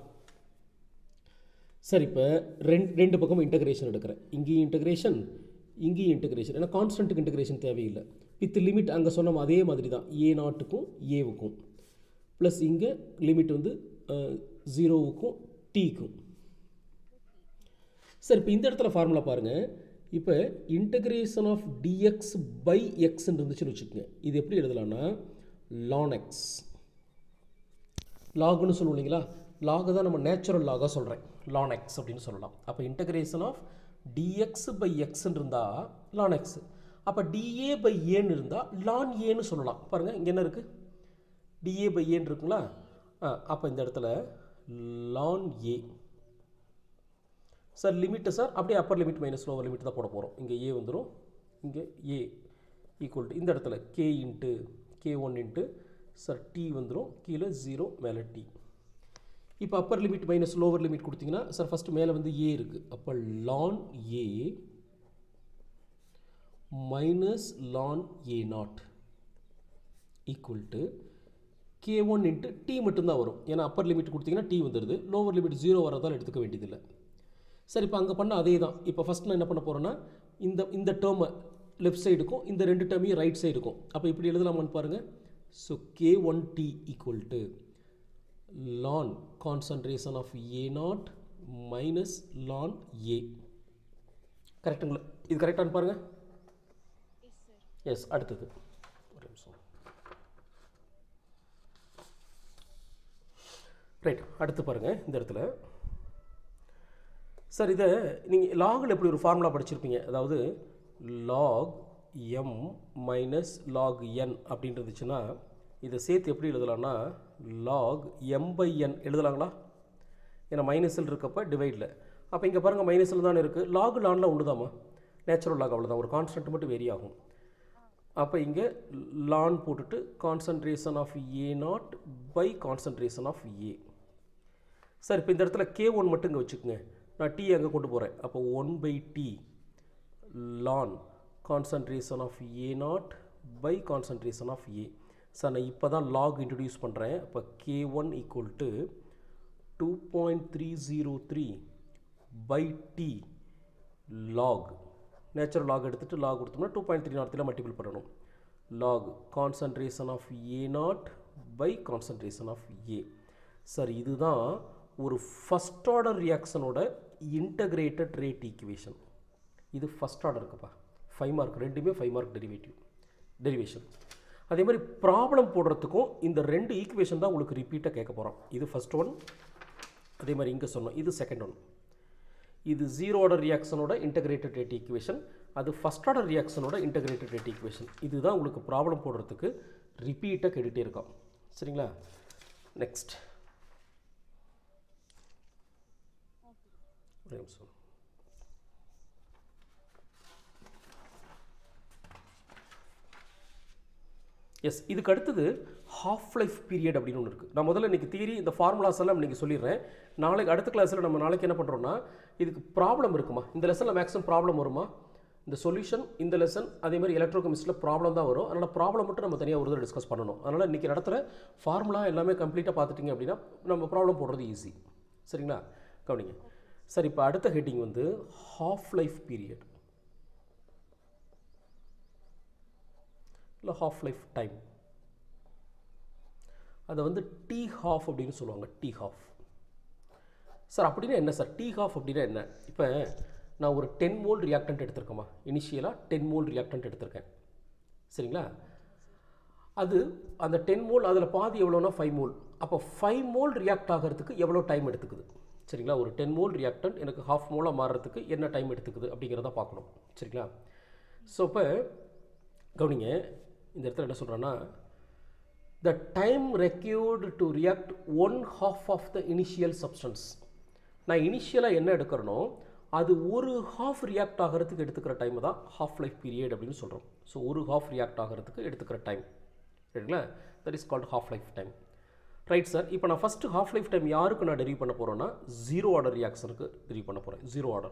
சார் இப்போ ரெண்டு ரெண்டு பக்கமும் இன்டகிரேஷன் எடுக்கிறேன் இங்கேயும் இன்டகிரேஷன் இங்கேயும் இன்டகிரேஷன் ஏன்னா கான்ஸ்டன்ட்டுக்கு இன்டகிரேஷன் தேவையில்லை வித் லிமிட் அங்கே சொன்ன அதே மாதிரி தான் ஏ நாட்டுக்கும் ஏவுக்கும் ப்ளஸ் இங்கே லிமிட் வந்து ஜீரோவுக்கும் டீக்கும் சார் இப்போ இந்த இடத்துல ஃபார்முலா பாருங்கள் இப்போ இன்டகிரேஷன் ஆஃப் டிஎக்ஸ் பை எக்ஸ்ன்னு இருந்துச்சுன்னு வச்சுக்கோங்க இது எப்படி எழுதலாம்னா லான் எக்ஸ் லாக்னு சொல்லுவோம் இல்லைங்களா லாக் தான் நம்ம நேச்சுரல் லாகாக சொல்கிறேன் லான் எக்ஸ் அப்படின்னு சொல்லலாம் அப்போ இன்டகிரேஷன் ஆஃப் டிஎக்ஸ் பை எக்ஸ்ன்னு இருந்தால் லான் எக்ஸ் அப்போ டிஏ பை ஏன்னு இருந்தால் லான் ஏன்னு சொல்லலாம் பாருங்கள் இங்கே என்ன இருக்குது டிஏ பை ஏன்னு இருக்குங்களா ஆ அப்போ இந்த இடத்துல ln a sir limit sir அப்படியே upper limit minus lower limit தான் போட போகிறோம் இங்கே ஏ வந்துடும் இங்கே ஏ ஈக்குவல் டு இந்த இடத்துல k into k one into sir t வந்துடும் கீழே ஜீரோ மேலே டி இப்போ upper limit minus lower limit கொடுத்தீங்கன்னா சார் ஃபஸ்ட்டு மேலே வந்து ஏ இருக்குது அப்போ ln a minus ln a naught equal to k one into t மட்டும்தான் வரும் ஏன்னா அப்பர் லிமிட் கொடுத்தீங்கன்னா டி வந்துடுது லோவர் லிமிட் ஜீரோ வரதால் எடுத்துக்க வேண்டியதில்லை சரி இப்போ அங்கே பண்ண அதே தான் இப்போ ஃபஸ்ட் நான் என்ன பண்ண போகிறேன்னா இந்த இந்த டேர்மை லெஃப்ட் சைடுக்கும் இந்த ரெண்டு டேர்மையும் ரைட் சைடுக்கும் அப்போ இப்படி எழுதலாமான்னு பாருங்கள் so k one t equal to ln concentration of A naught minus ln A கரெக்டுங்களா இது கரெக்டானு பாருங்கள் எஸ் சார் எஸ் அடுத்தது ஒரு நிமிஷம் ரைட் அடுத்து பாருங்கள் இந்த இடத்துல சார் இதை நீங்கள் லாகில் எப்படி ஒரு ஃபார்முலா படிச்சிருப்பீங்க அதாவது log m minus log n அப்படின்னு இருந்துச்சுன்னா இதை சேர்த்து எப்படி எழுதலாம்னா லாக் எம் பை என் எழுதலாங்களா ஏன்னா மைனஸில் இருக்கப்போ டிவைடில் அப்போ இங்கே பாருங்கள் மைனஸில் தானே இருக்குது லாக் லானில் ஒன்று தாம்மா நேச்சுரல் லாக் அவ்வளோதான் ஒரு கான்ஸ்டன்ட் மட்டும் வேரி ஆகும் அப்போ இங்கே லான் போட்டுட்டு concentration of A naught by concentration of A sir இப்போ இந்த இடத்துல கே ஒன் மட்டும் இங்கே வச்சுக்கோங்க நான் டி அங்கே கொண்டு போகிறேன் அப்போ one by t ln concentration of A naught by concentration of A sir நான் இப்போ தான் லாக் இன்ட்ரடியூஸ் பண்ணுறேன் அப்போ k one equal to two point three zero three by t log natural log எடுத்துகிட்டு லாக் கொடுத்தோம்னா two point three naught multiple பண்ணணும் log concentration of A naught by concentration of A sir இதுதான் ஒரு ஃபஸ்ட் ஆர்டர் ரியாக்ஷனோட இன்டகிரேட்டட் ரேட் ஈக்குவேஷன் இது ஃபஸ்ட் ஆர்டர் இருக்குப்பா ஃபைவ் மார்க் ரெண்டுமே ஃபைவ் மார்க் டெரிவேட்டிவ் டெரிவேஷன் அதே மாதிரி ப்ராப்ளம் போடுறதுக்கும் இந்த ரெண்டு ஈக்குவேஷன் தான் உங்களுக்கு ரிப்பீட்டாக கேட்க போகிறோம் இது ஃபஸ்ட் ஒன் அதே மாதிரி இங்கே சொன்னோம் இது செகண்ட் ஒன் இது ஜீரோ ஆர்டர் ரியாக்ஷனோட இன்டகிரேட்டட் ரேட் ஈக்குவேஷன் அது ஃபஸ்ட் ஆர்டர் ரியாக்ஷனோட இன்டகிரேட்டட் ரேட் ஈக்குவேஷன் இதுதான் உங்களுக்கு ப்ராப்ளம் போடுறதுக்கு ரிப்பீட்டாக கேட்டுகிட்டே இருக்கோம் சரிங்களா நெக்ஸ்ட் ஒரே நிமிஷம் எஸ் இதுக்கு அடுத்தது ஹாஃப் லைஃப் பீரியட் அப்படின்னு ஒன்று இருக்குது நான் முதல்ல இன்றைக்கி தியரி இந்த ஃபார்முலாஸ் எல்லாம் இன்றைக்கி சொல்லிடுறேன் நாளைக்கு அடுத்த கிளாஸில் நம்ம நாளைக்கு என்ன பண்ணுறோம்னா இதுக்கு ப்ராப்ளம் இருக்குமா இந்த லெசனில் மேக்ஸிமம் ப்ராப்ளம் வருமா இந்த சொல்யூஷன் இந்த லெசன் அதே மாதிரி எலக்ட்ரோ கெமிஸ்ட்ரியில் ப்ராப்ளம் தான் வரும் அதனால் ப்ராப்ளம் மட்டும் நம்ம தனியாக ஒரு தடவை டிஸ்கஸ் பண்ணணும் அதனால் இன்றைக்கி நடத்துகிற ஃபார்முலா எல்லாமே கம்ப்ளீட்டாக பார்த்துட்டிங்க அப்படின்னா நம்ம ப்ராப்ளம் போடுறது ஈஸி சரிங்களா கவனிங்க சரி இப்போ அடுத்த ஹெட்டிங் வந்து ஹாஃப் லைஃப் பீரியட் இல்லை ஹாஃப் லைஃப் டைம் அதை வந்து டீ ஹாஃப் அப்படின்னு சொல்லுவாங்க டீ ஹாஃப் சார் அப்படின்னா என்ன சார் டீ ஹாஃப் அப்படின்னா என்ன இப்போ நான் ஒரு டென் மோல் ரியாக்டன்ட் எடுத்திருக்கேம்மா இனிஷியலாக டென் மோல் ரியாக்டன்ட் எடுத்திருக்கேன் சரிங்களா அது அந்த டென் மோல் அதில் பாதி எவ்வளோனா ஃபைவ் மோல் அப்போ ஃபைவ் மோல் ரியாக்ட் ஆகிறதுக்கு எவ்வளோ டைம் எடுத்துக்குது சரிங்களா ஒரு டென் மோல் ரியாக்டன்ட் எனக்கு ஹாஃப் மோலாக மாறுறதுக்கு என்ன டைம் எடுத்துக்குது அப்படிங்கிறத பார்க்கணும் சரிங்களா ஸோ இப்போ கவனிங்க இந்த இடத்துல என்ன சொல்கிறேன்னா the time required to react one half of the initial substance நான் இனிஷியலாக என்ன எடுக்கிறனோ அது ஒரு ஹாஃப் ரியாக்ட் ஆகிறதுக்கு எடுத்துக்கிற டைம் தான் ஹாஃப் லைஃப் பீரியட் அப்படின்னு சொல்கிறோம் ஸோ ஒரு ஹாஃப் ரியாக்ட் ஆகிறதுக்கு எடுத்துக்கிற டைம் சரிங்களா that is called half life time right sir இப்போ நான் ஃபஸ்ட்டு ஹாஃப் லைஃப் டைம் யாருக்கு நான் டெரிவ் பண்ண போகிறேன்னா ஜீரோ ஆர்டர் ரியாக்ஷனுக்கு டெரிவ் பண்ண போகிறேன் ஜீரோ ஆர்டர்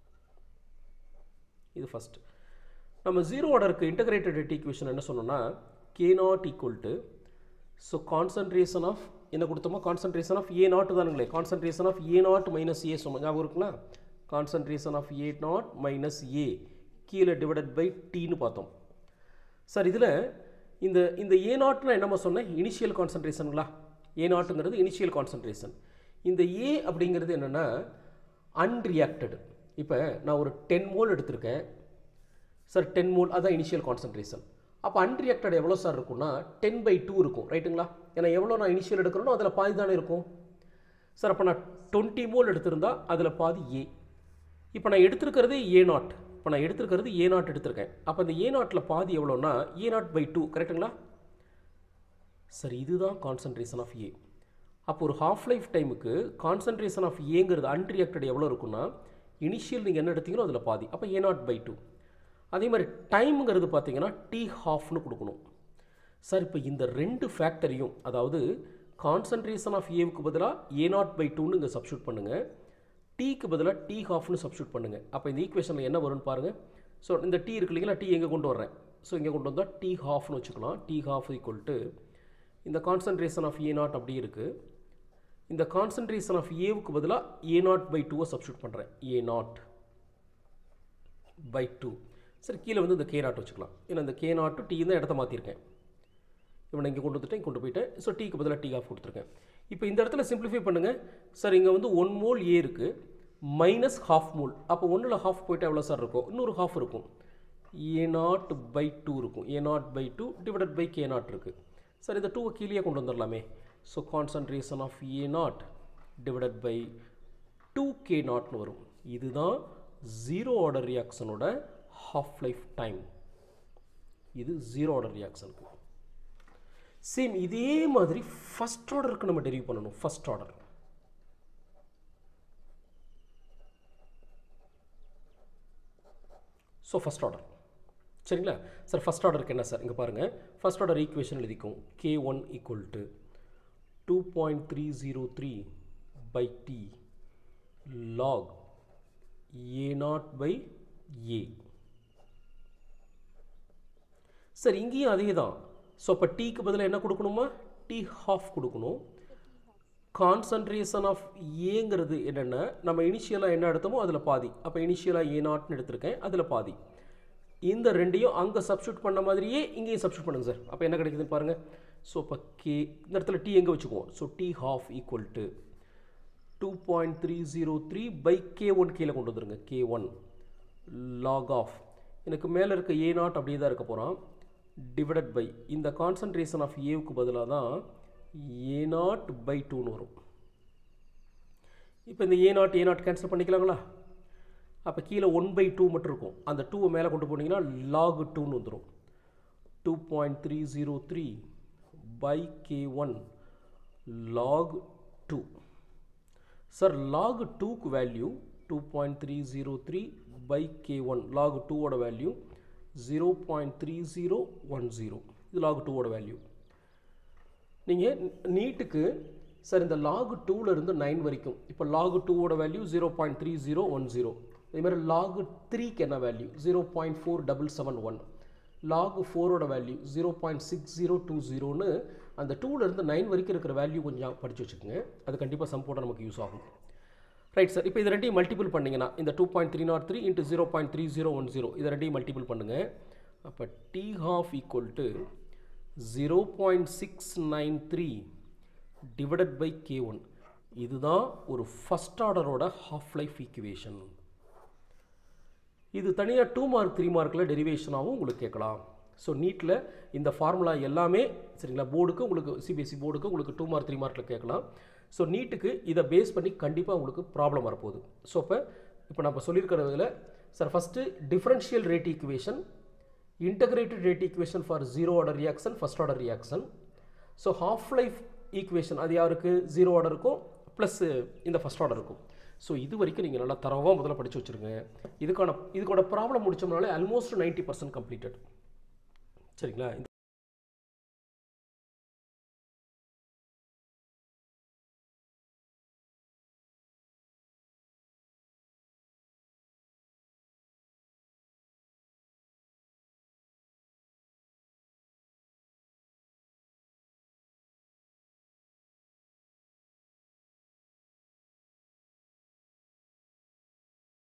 இது ஃபஸ்ட்டு நம்ம ஜீரோ ஆர்டருக்கு இன்டகிரேட்டட் ரேட் ஈக்குவேஷன் என்ன சொன்னோம்னா k naught equal to so concentration of என்ன கொடுத்தோமோ கான்சன்ட்ரேஷன் ஆஃப் ஏ நாட் தானுங்களே concentration of A naught minus A சொன்னோம் ஞாபகம் இருக்குங்களா concentration of A naught minus A கீழே டிவைடட் பை டீன்னு பார்த்தோம் சார் இதில் இந்த இந்த ஏ நாட்னா என்னம்மா சொன்னேன் இனிஷியல் கான்சன்ட்ரேஷனுங்களா ஏ நாட்டுங்கிறது இனிஷியல் கான்சன்ட்ரேஷன் இந்த ஏ அப்படிங்கிறது என்னென்னா அன்ரியாக்டடு இப்போ நான் ஒரு டென் மோல் எடுத்திருக்கேன் சார் டென் மோல் அதான் இனிஷியல் கான்சன்ட்ரேஷன் அப்போ அன்ரியாக்டட் எவ்வளோ சார் இருக்கும்னா டென் பை டூ இருக்கும் ரைட்டுங்களா ஏன்னா எவ்வளோ நான் இனிஷியல் எடுக்கிறேனோ அதில் பாதி தானே இருக்கும் சார் அப்போ நான் டுவெண்ட்டி மோல் எடுத்திருந்தா அதில் பாதி ஏ இப்போ நான் எடுத்திருக்கிறது ஏ நாட் இப்போ நான் எடுத்திருக்கிறது ஏ நாட் எடுத்திருக்கேன் அப்போ இந்த ஏ நாட்டில் பாதி எவ்வளோன்னா ஏ நாட் பை டூ கரெக்டுங்களா சார் இதுதான் கான்சன்ட்ரேஷன் ஆஃப் ஏ அப்போ ஒரு ஹாஃப் லைஃப் டைமுக்கு கான்சன்ட்ரேஷன் ஆஃப் ஏங்கிறது அன்ரியாக்டட் எவ்வளோ இருக்குன்னா இனிஷியல் நீங்கள் என்ன எடுத்தீங்களோ அதில் பாதி அப்போ ஏ நாட் பை டூ அதே மாதிரி டைமுங்கிறது பார்த்தீங்கன்னா டி ஹாஃப்னு கொடுக்கணும் சார் இப்போ இந்த ரெண்டு ஃபேக்டரையும் அதாவது கான்சன்ட்ரேஷன் ஆஃப் ஏவுக்கு பதிலாக ஏ நாட் பை டூன்னு இங்கே சப்ஸ்டியூட் பண்ணுங்கள் டீக்கு பதிலாக டி ஹாஃப்னு சப்ஸ்டியூட் பண்ணுங்கள் அப்போ இந்த ஈக்குவேஷனில் என்ன வரும்னு பாருங்கள் ஸோ இந்த டீ இருக்கு இல்லைங்களா டீ எங்கே கொண்டு வர்றேன் ஸோ இங்கே கொண்டு வந்தால் டி ஹாஃப்னு வச்சுக்கலாம் டி ஹாஃப் ஈக்குவல் டு இந்த கான்சன்ட்ரேஷன் ஆஃப் ஏ நாட் அப்படி இருக்குது இந்த கான்சன்ட்ரேஷன் ஆஃப் ஏவுக்கு பதிலாக ஏ நாட் பை டூவை சப்ஸ்டியூட் பண்ணுறேன் ஏ நாட் பை டூ சரி கீழே வந்து இந்த கே நாட் வச்சுக்கலாம் ஏன்னா இந்த கே நாட்டு டீ தான் இடத்த மாற்றிருக்கேன் இவனை இங்கே கொண்டு வந்துட்டேன் கொண்டு போயிட்டேன் ஸோ டீக்கு பதிலாக டீ ஆஃப் கொடுத்துருக்கேன் இப்போ இந்த இடத்துல சிம்பிளிஃபை பண்ணுங்கள் சார் இங்கே வந்து ஒன் மோல் ஏ இருக்குது மைனஸ் ஹாஃப் மோல் அப்போ ஒன்றில் ஹாஃப் போயிட்டு எவ்வளோ சார் இருக்கும் இன்னொரு ஹாஃப் இருக்கும் ஏ நாட் பை டூ இருக்கும் A naught by two divided by k naught இருக்குது சார் இந்த டூவை கீழே கொண்டு வந்துடலாமே so concentration of A naught divided by two k நாட்னு வரும் இதுதான் ஜீரோ ஆர்டர் ரியாக்ஷனோட ஹாஃப் லைஃப் டைம் இது ஜீரோ ஆர்டர் ரியாக்ஷனுக்கு சேம் இதே மாதிரி ஃபஸ்ட் ஆர்டருக்கு நம்ம டெரிவ் பண்ணணும் first order so first order சரிங்களா சார் ஃபஸ்ட் ஆர்டருக்கு என்ன சார் இங்கே பாருங்கள் ஃபஸ்ட் ஆர்டர் ஈக்குவேஷன் எழுதிக்கும் k one equal to two point three zero three by t log A naught by A சரி இங்கேயும் அதே தான் ஸோ அப்போ டீக்கு பதிலாக என்ன கொடுக்கணுமா டி ஹாஃப் கொடுக்கணும் கான்சன்ட்ரேஷன் ஆஃப் ஏங்கிறது என்னென்ன நம்ம இனிஷியலாக என்ன எடுத்தோமோ அதில் பாதி அப்போ இனிஷியலாக ஏ நாட்னு எடுத்திருக்கேன் அதில் பாதி இந்த ரெண்டையும் அங்கே சப்ஸ்டியூட் பண்ண மாதிரியே இங்கேயும் சப்ஸ்டியூட் பண்ணுங்க சார் அப்போ என்ன கிடைக்குதுன்னு பாருங்கள் ஸோ இப்போ கே இந்த இடத்துல டி எங்கே வச்சுக்குவோம் so t half equal to two point three zero three by k one கீழே கொண்டு வந்துருங்க கே ஒன் லாக் ஆஃப் எனக்கு மேலே இருக்க ஏ நாட் அப்படியே தான் இருக்க போகிறான் டிவைடட் பை இந்த கான்சன்ட்ரேஷன் ஆஃப் ஏவுக்கு பதிலாக தான் ஏ நாட் பை டூன்னு வரும் இப்போ இந்த A naught A naught cancel பண்ணிக்கலாங்களா அப்போ கீழே ஒன் பை டூ மட்டும் இருக்கும் அந்த டூவை மேலே கொண்டு போனீங்கன்னா லாக் டூன்னு வந்துடும் two point three zero three by k one log two sir log டூக்கு value two point three zero three by k one log டூவோட value zero point three zero one zero இது லாக் டூவோட வேல்யூ நீங்கள் நீட்டுக்கு சார் இந்த லாக் டூலேருந்து நைன் வரைக்கும் இப்போ லாக் டூவோட value zero point three zero one zero இதேமாதிரி லாக் த்ரீக்கு என்ன value zero point four double seven one log ஃபோரோட value zero point six zero two ஜீரோன்னு அந்த டூலேருந்து நைன் வரைக்கும் இருக்கிற வேல்யூ கொஞ்சம் படித்து வச்சுக்கோங்க அது கண்டிப்பாக சம் போட நமக்கு யூஸ் ஆகும் ரைட் சார் இப்போ இது ரெண்டையும் மல்டிபிள் பண்ணிங்கன்னா இந்த two point three naught three into zero point three zero one zero இதை ரெண்டையும் மல்டிபிள் பண்ணுங்கள் அப்போ t half equal to zero point six nine three divided by k one இதுதான் ஒரு ஃபஸ்ட் ஆர்டரோட ஹாஃப் லைஃப் ஈக்குவேஷன் இது தனியாக டூ மார்க் த்ரீ மார்க்கில் டெரிவேஷனாகவும் உங்களுக்கு கேட்கலாம் ஸோ நீட்டில் இந்த ஃபார்முலா எல்லாமே சரிங்களா போர்டுக்கு உங்களுக்கு சிபிஎஸ்சி போர்டுக்கு உங்களுக்கு டூ மார்க் த்ரீ மார்க்கில் கேட்கலாம் ஸோ நீட்டுக்கு இதை பேஸ் பண்ணி கண்டிப்பாக உங்களுக்கு ப்ராப்ளம் வரப்போகுது ஸோ இப்போ இப்போ நம்ம சொல்லியிருக்கிறதுல sir first differential rate equation integrated rate equation for zero order reaction first order reaction so half life equation அது யாருக்கு ஜீரோ ஆர்டர் இருக்கும் ப்ளஸ் இந்த ஃபஸ்ட் ஆர்டர் இருக்கும் ஸோ இது வரைக்கும் நீங்கள் நல்லா தரவாக முதல்ல படித்து வச்சுருங்க இதுக்கான இதுக்கோட ப்ராப்ளம் முடிச்சோம்னாலே ஆல்மோஸ்ட் நைன்ட்டி பர்சன்ட் கம்ப்ளீட்டட் சரிங்களா